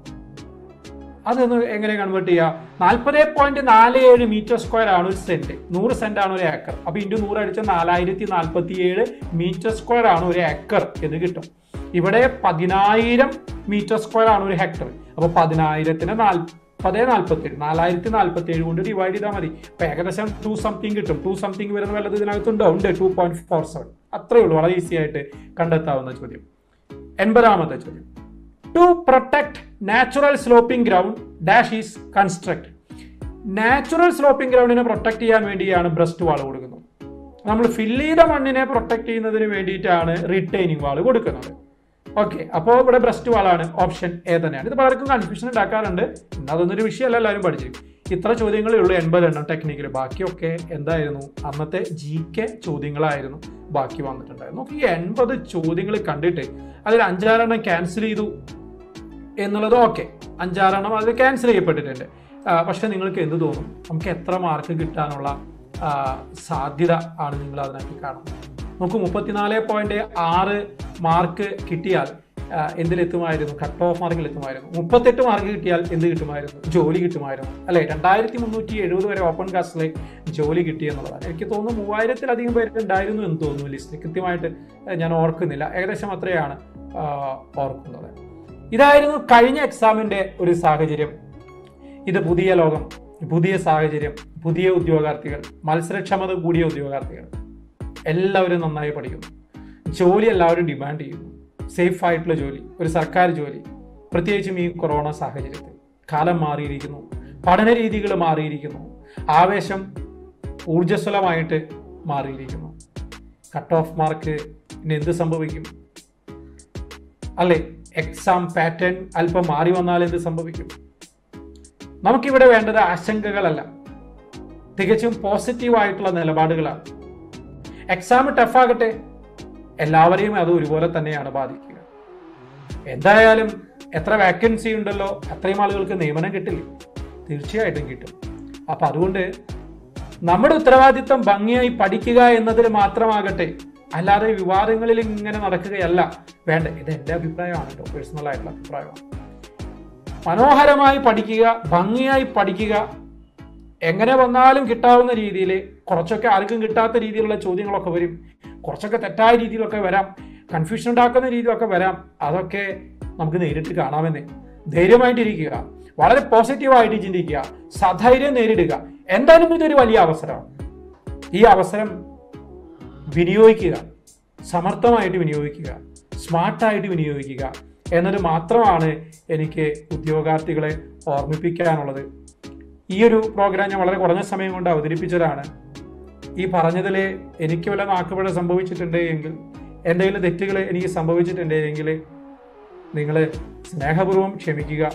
അതൊന്ന് എങ്ങനെ കൺവേർട്ട് ചെയ്യുക നാൽപ്പത് പോയിന്റ് നാല് ഏഴ് മീറ്റർ സ്ക്വയർ ആണ് ഒരു സെന്റ് നൂറ് സെന്റ് ആണ് ഒരു ഏക്കർ അപ്പൊ ഇൻറ്റു നൂറ് അടിച്ച നാലായിരത്തി നാൽപ്പത്തി ഏഴ് മീറ്റർ സ്ക്വയർ ആണ് ഒരു ഏക്കർ എന്ന് കിട്ടും ഇവിടെ പതിനായിരം മീറ്റർ സ്ക്വയർ ആണ് ഒരു ഹെക്ടർ അപ്പൊ പതിനായിരത്തിന് നാൽപ്പത് നാൽപ്പത്തി ഏഴ് നാലായിരത്തി നാൽപ്പത്തി ഏഴ് കൊണ്ട് ഡിവൈഡ് ചെയ്താൽ മതി അപ്പൊ ഏകദേശം ടു സംതിങ് കിട്ടും ടു സംതിങ് വരുന്ന വല്ലത് ഇതിനകത്തുണ്ടോ ഉണ്ട് ടു പോയിന്റ് ഫോർ സെവൻ അത്രയേ ഉള്ളൂ വളരെ ഈസി ആയിട്ട് കണ്ടെത്താവുന്ന ചോദ്യം എൺപതാമത്തെ ചോദ്യം to protect natural sloping ground dash is construct natural sloping ഗ്രൗണ്ടിനെ പ്രൊട്ടക്ട് ചെയ്യാൻ വേണ്ടിയാണ് ബ്രസ്റ്റ് വാൾ കൊടുക്കുന്നത് നമ്മൾ ഫില്ല് ചെയ്ത മണ്ണിനെ പ്രൊട്ടക്ട് ചെയ്യുന്നതിന് വേണ്ടിയിട്ടാണ് റിട്ടൈനിങ് വാൾ കൊടുക്കുന്നത് ഓക്കെ അപ്പോൾ ഇവിടെ ബ്രസ്റ്റ് വാളാണ് ഓപ്ഷൻ എ തന്നെയാണ് ഇത് പലർക്കും കൺഫ്യൂഷൻ ഉണ്ടാക്കാറുണ്ട് ഇന്ന് അതൊന്നൊരു വിഷയമല്ല എല്ലാവരും പഠിച്ചിരിക്കും ഇത്ര ചോദ്യങ്ങളേ ഉള്ളൂ എൺപതെണ്ണം ടെക്നിക്കൽ ബാക്കിയൊക്കെ എന്തായിരുന്നു അന്നത്തെ ജി കെ ചോദ്യങ്ങളായിരുന്നു ബാക്കി വന്നിട്ടുണ്ടായിരുന്നു നോക്കി ഈ എൺപത് ചോദ്യങ്ങൾ കണ്ടിട്ട് അതിൽ അഞ്ചാറെണ്ണം ക്യാൻസൽ ചെയ്തു എന്നുള്ളത് ഓക്കെ അഞ്ചാറെണ്ണം അത് ക്യാൻസൽ ചെയ്യപ്പെട്ടിട്ടുണ്ട് ആ, പക്ഷെ നിങ്ങൾക്ക് എന്ത് തോന്നും നമുക്ക് എത്ര മാർക്ക് കിട്ടാനുള്ള ആ, സാധ്യത ആണ് നിങ്ങൾ അതിനകത്ത് കാണുന്നത് നമുക്ക് മുപ്പത്തിനാല് പോയിന്റ് ആറ് മാർക്ക് കിട്ടിയാൽ ആ, എന്തിലെത്തുമായിരുന്നു കട്ട് ഓഫ് മാർക്കിൽ എത്തുമായിരുന്നു മുപ്പത്തെട്ട് മാർക്ക് കിട്ടിയാൽ എന്ത് കിട്ടുമായിരുന്നു ജോലി കിട്ടുമായിരുന്നു അല്ലെ രണ്ടായിരത്തി മുന്നൂറ്റി എഴുപത് വരെ ഓപ്പൺ കാസ്റ്റിലെ ജോലി കിട്ടി എന്നുള്ളതാണ് എനിക്ക് തോന്നുന്നു മൂവായിരത്തിലധികം പേർക്ക് ഉണ്ടായിരുന്നു എന്ന് തോന്നുന്നു ലിസ്റ്റ് കൃത്യമായിട്ട് ആ, ഞാൻ ഓർക്കുന്നില്ല ഏകദേശം അത്രയാണ് ആ, ഓർക്കുന്നത് ഇതായിരുന്നു കഴിഞ്ഞ എക്സാമിന്റെ ഒരു സാഹചര്യം ഇത് പുതിയ ലോകം പുതിയ സാഹചര്യം പുതിയ ഉദ്യോഗാർത്ഥികൾ മത്സരക്ഷമത കൂടിയ ഉദ്യോഗാർത്ഥികൾ എല്ലാവരും നന്നായി പഠിക്കുന്നു ജോലി എല്ലാവരും ഡിമാൻഡ് ചെയ്യുന്നു സേഫ് ആയിട്ടുള്ള ജോലി ഒരു സർക്കാർ ജോലി പ്രത്യേകിച്ചും ഈ കൊറോണ സാഹചര്യത്തിൽ കാലം മാറിയിരിക്കുന്നു പഠന രീതികൾ മാറിയിരിക്കുന്നു ആവേശം ഊർജ്ജസ്വലമായിട്ട് മാറിയിരിക്കുന്നു കട്ട് ഓഫ് മാർക്ക് ഇനി എന്ത് സംഭവിക്കും അല്ലെ എക്സാം പാറ്റേൺ അല്പം മാറി വന്നാൽ എന്ത് സംഭവിക്കും നമുക്കിവിടെ വേണ്ടത് ആശങ്കകളല്ല തികച്ചും പോസിറ്റീവ് ആയിട്ടുള്ള നിലപാടുകളാണ് എക്സാം ടഫാകട്ടെ എല്ലാവരെയും അത് ഒരുപോലെ തന്നെയാണ് ബാധിക്കുക എന്തായാലും എത്ര വാക്കൻസി ഉണ്ടല്ലോ അത്രയും ആളുകൾക്ക് നിയമനം കിട്ടില്ല തീർച്ചയായിട്ടും കിട്ടും അപ്പൊ അതുകൊണ്ട് നമ്മുടെ ഉത്തരവാദിത്തം ഭംഗിയായി പഠിക്കുക എന്നതിൽ മാത്രമാകട്ടെ അല്ലാതെ വിവാദങ്ങളിൽ ഇങ്ങനെ നടക്കുകയല്ല വേണ്ട ഇത് എൻ്റെ അഭിപ്രായമാണ് കേട്ടോ പേഴ്സണൽ ആയിട്ടുള്ള അഭിപ്രായമാണ് മനോഹരമായി പഠിക്കുക ഭംഗിയായി പഠിക്കുക എങ്ങനെ വന്നാലും കിട്ടാവുന്ന രീതിയിൽ കുറച്ചൊക്കെ ആർക്കും കിട്ടാത്ത രീതിയിലുള്ള ചോദ്യങ്ങളൊക്കെ വരും കുറച്ചൊക്കെ തെറ്റായ രീതിയിലൊക്കെ വരാം കൺഫ്യൂഷൻ ഉണ്ടാക്കുന്ന രീതിയിലൊക്കെ വരാം അതൊക്കെ നമുക്ക് നേരിട്ട് കാണാമെന്നേ ധൈര്യമായിട്ടിരിക്കുക വളരെ പോസിറ്റീവായിട്ട് ചിന്തിക്കുക സധൈര്യം നേരിടുക എന്തായാലും ഇതൊരു വലിയ അവസരമാണ് ഈ അവസരം വിനിയോഗിക്കുക സമർത്ഥമായിട്ട് വിനിയോഗിക്കുക സ്മാർട്ടായിട്ട് വിനിയോഗിക്കുക എന്നത് മാത്രമാണ് എനിക്ക് ഉദ്യോഗാർത്ഥികളെ ഓർമ്മിപ്പിക്കാനുള്ളത് ഈ ഒരു പ്രോഗ്രാം ഞാൻ വളരെ കുറഞ്ഞ സമയം കൊണ്ട് അവതരിപ്പിച്ചതാണ് ഈ പറഞ്ഞതിൽ എനിക്ക് വല്ല നാക്കുപിഴ സംഭവിച്ചിട്ടുണ്ട് എങ്കിൽ എന്തെങ്കിലും തെറ്റുകൾ എനിക്ക് സംഭവിച്ചിട്ടുണ്ട് എങ്കിൽ നിങ്ങൾ സ്നേഹപൂർവ്വം ക്ഷമിക്കുക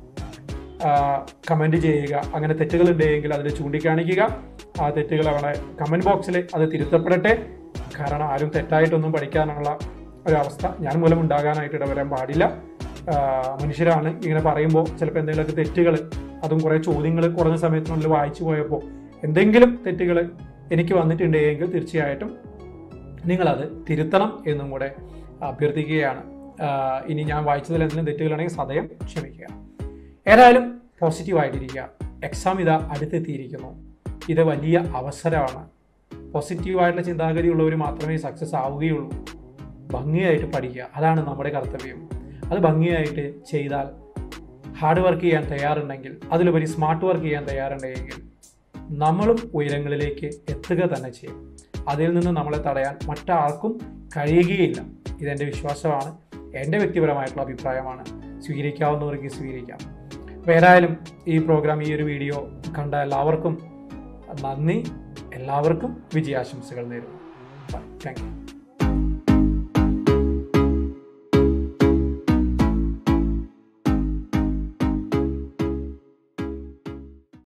കമൻറ്റ് ചെയ്യുക അങ്ങനെ തെറ്റുകൾ ഉണ്ടെങ്കിൽ അതിൽ ചൂണ്ടിക്കാണിക്കുക ആ തെറ്റുകൾ അവിടെ കമൻറ്റ് ബോക്സിൽ അത് തിരുത്തപ്പെടട്ടെ കാരണം ആരും തെറ്റായിട്ടൊന്നും പഠിക്കാനുള്ള ഒരവസ്ഥ ഞാൻ മൂലം ഉണ്ടാകാനായിട്ട് ഇടവരാൻ പാടില്ല ആ, മനുഷ്യരാണ് ഇങ്ങനെ പറയുമ്പോൾ ചിലപ്പോൾ എന്തെങ്കിലുമൊക്കെ തെറ്റുകൾ അതും കുറേ ചോദ്യങ്ങൾ കുറഞ്ഞ സമയത്തിനുള്ളിൽ വായിച്ചു പോയപ്പോൾ എന്തെങ്കിലും തെറ്റുകൾ എനിക്ക് വന്നിട്ടുണ്ടെങ്കിൽ തീർച്ചയായിട്ടും നിങ്ങളത് തിരുത്തണം എന്നും കൂടെ അഭ്യർത്ഥിക്കുകയാണ് ആഹ് ഇനി ഞാൻ വായിച്ചതിൽ എന്തെങ്കിലും തെറ്റുകളാണെങ്കിൽ സദയം ക്ഷമിക്കുക ഏതായാലും പോസിറ്റീവായിട്ടിരിക്കുക എക്സാം ഇതാ അടുത്തെത്തിയിരിക്കുന്നു ഇത് വലിയ അവസരമാണ് പോസിറ്റീവായിട്ടുള്ള ചിന്താഗതിയുള്ളവർ മാത്രമേ സക്സസ് ആവുകയുള്ളൂ ഭംഗിയായിട്ട് പഠിക്കുക അതാണ് നമ്മുടെ കർത്തവ്യം അത് ഭംഗിയായിട്ട് ചെയ്താൽ ഹാർഡ് വർക്ക് ചെയ്യാൻ തയ്യാറുണ്ടെങ്കിൽ അതിലുപരി സ്മാർട്ട് വർക്ക് ചെയ്യാൻ തയ്യാറുണ്ടെങ്കിൽ നമ്മളും ഉയരങ്ങളിലേക്ക് എത്തുക തന്നെ ചെയ്യും അതിൽ നിന്ന് നമ്മളെ തടയാൻ മറ്റാർക്കും കഴിയുകയില്ല ഇതെൻ്റെ വിശ്വാസമാണ് എൻ്റെ വ്യക്തിപരമായിട്ടുള്ള അഭിപ്രായമാണ് സ്വീകരിക്കാവുന്നവർക്ക് സ്വീകരിക്കാം അപ്പോൾ ഏതായാലും ഈ പ്രോഗ്രാം ഈ ഒരു വീഡിയോ കണ്ട എല്ലാവർക്കും നന്ദി എല്ലാവർക്കും വിജയാശംസകൾ നേരുന്നു താങ്ക് യു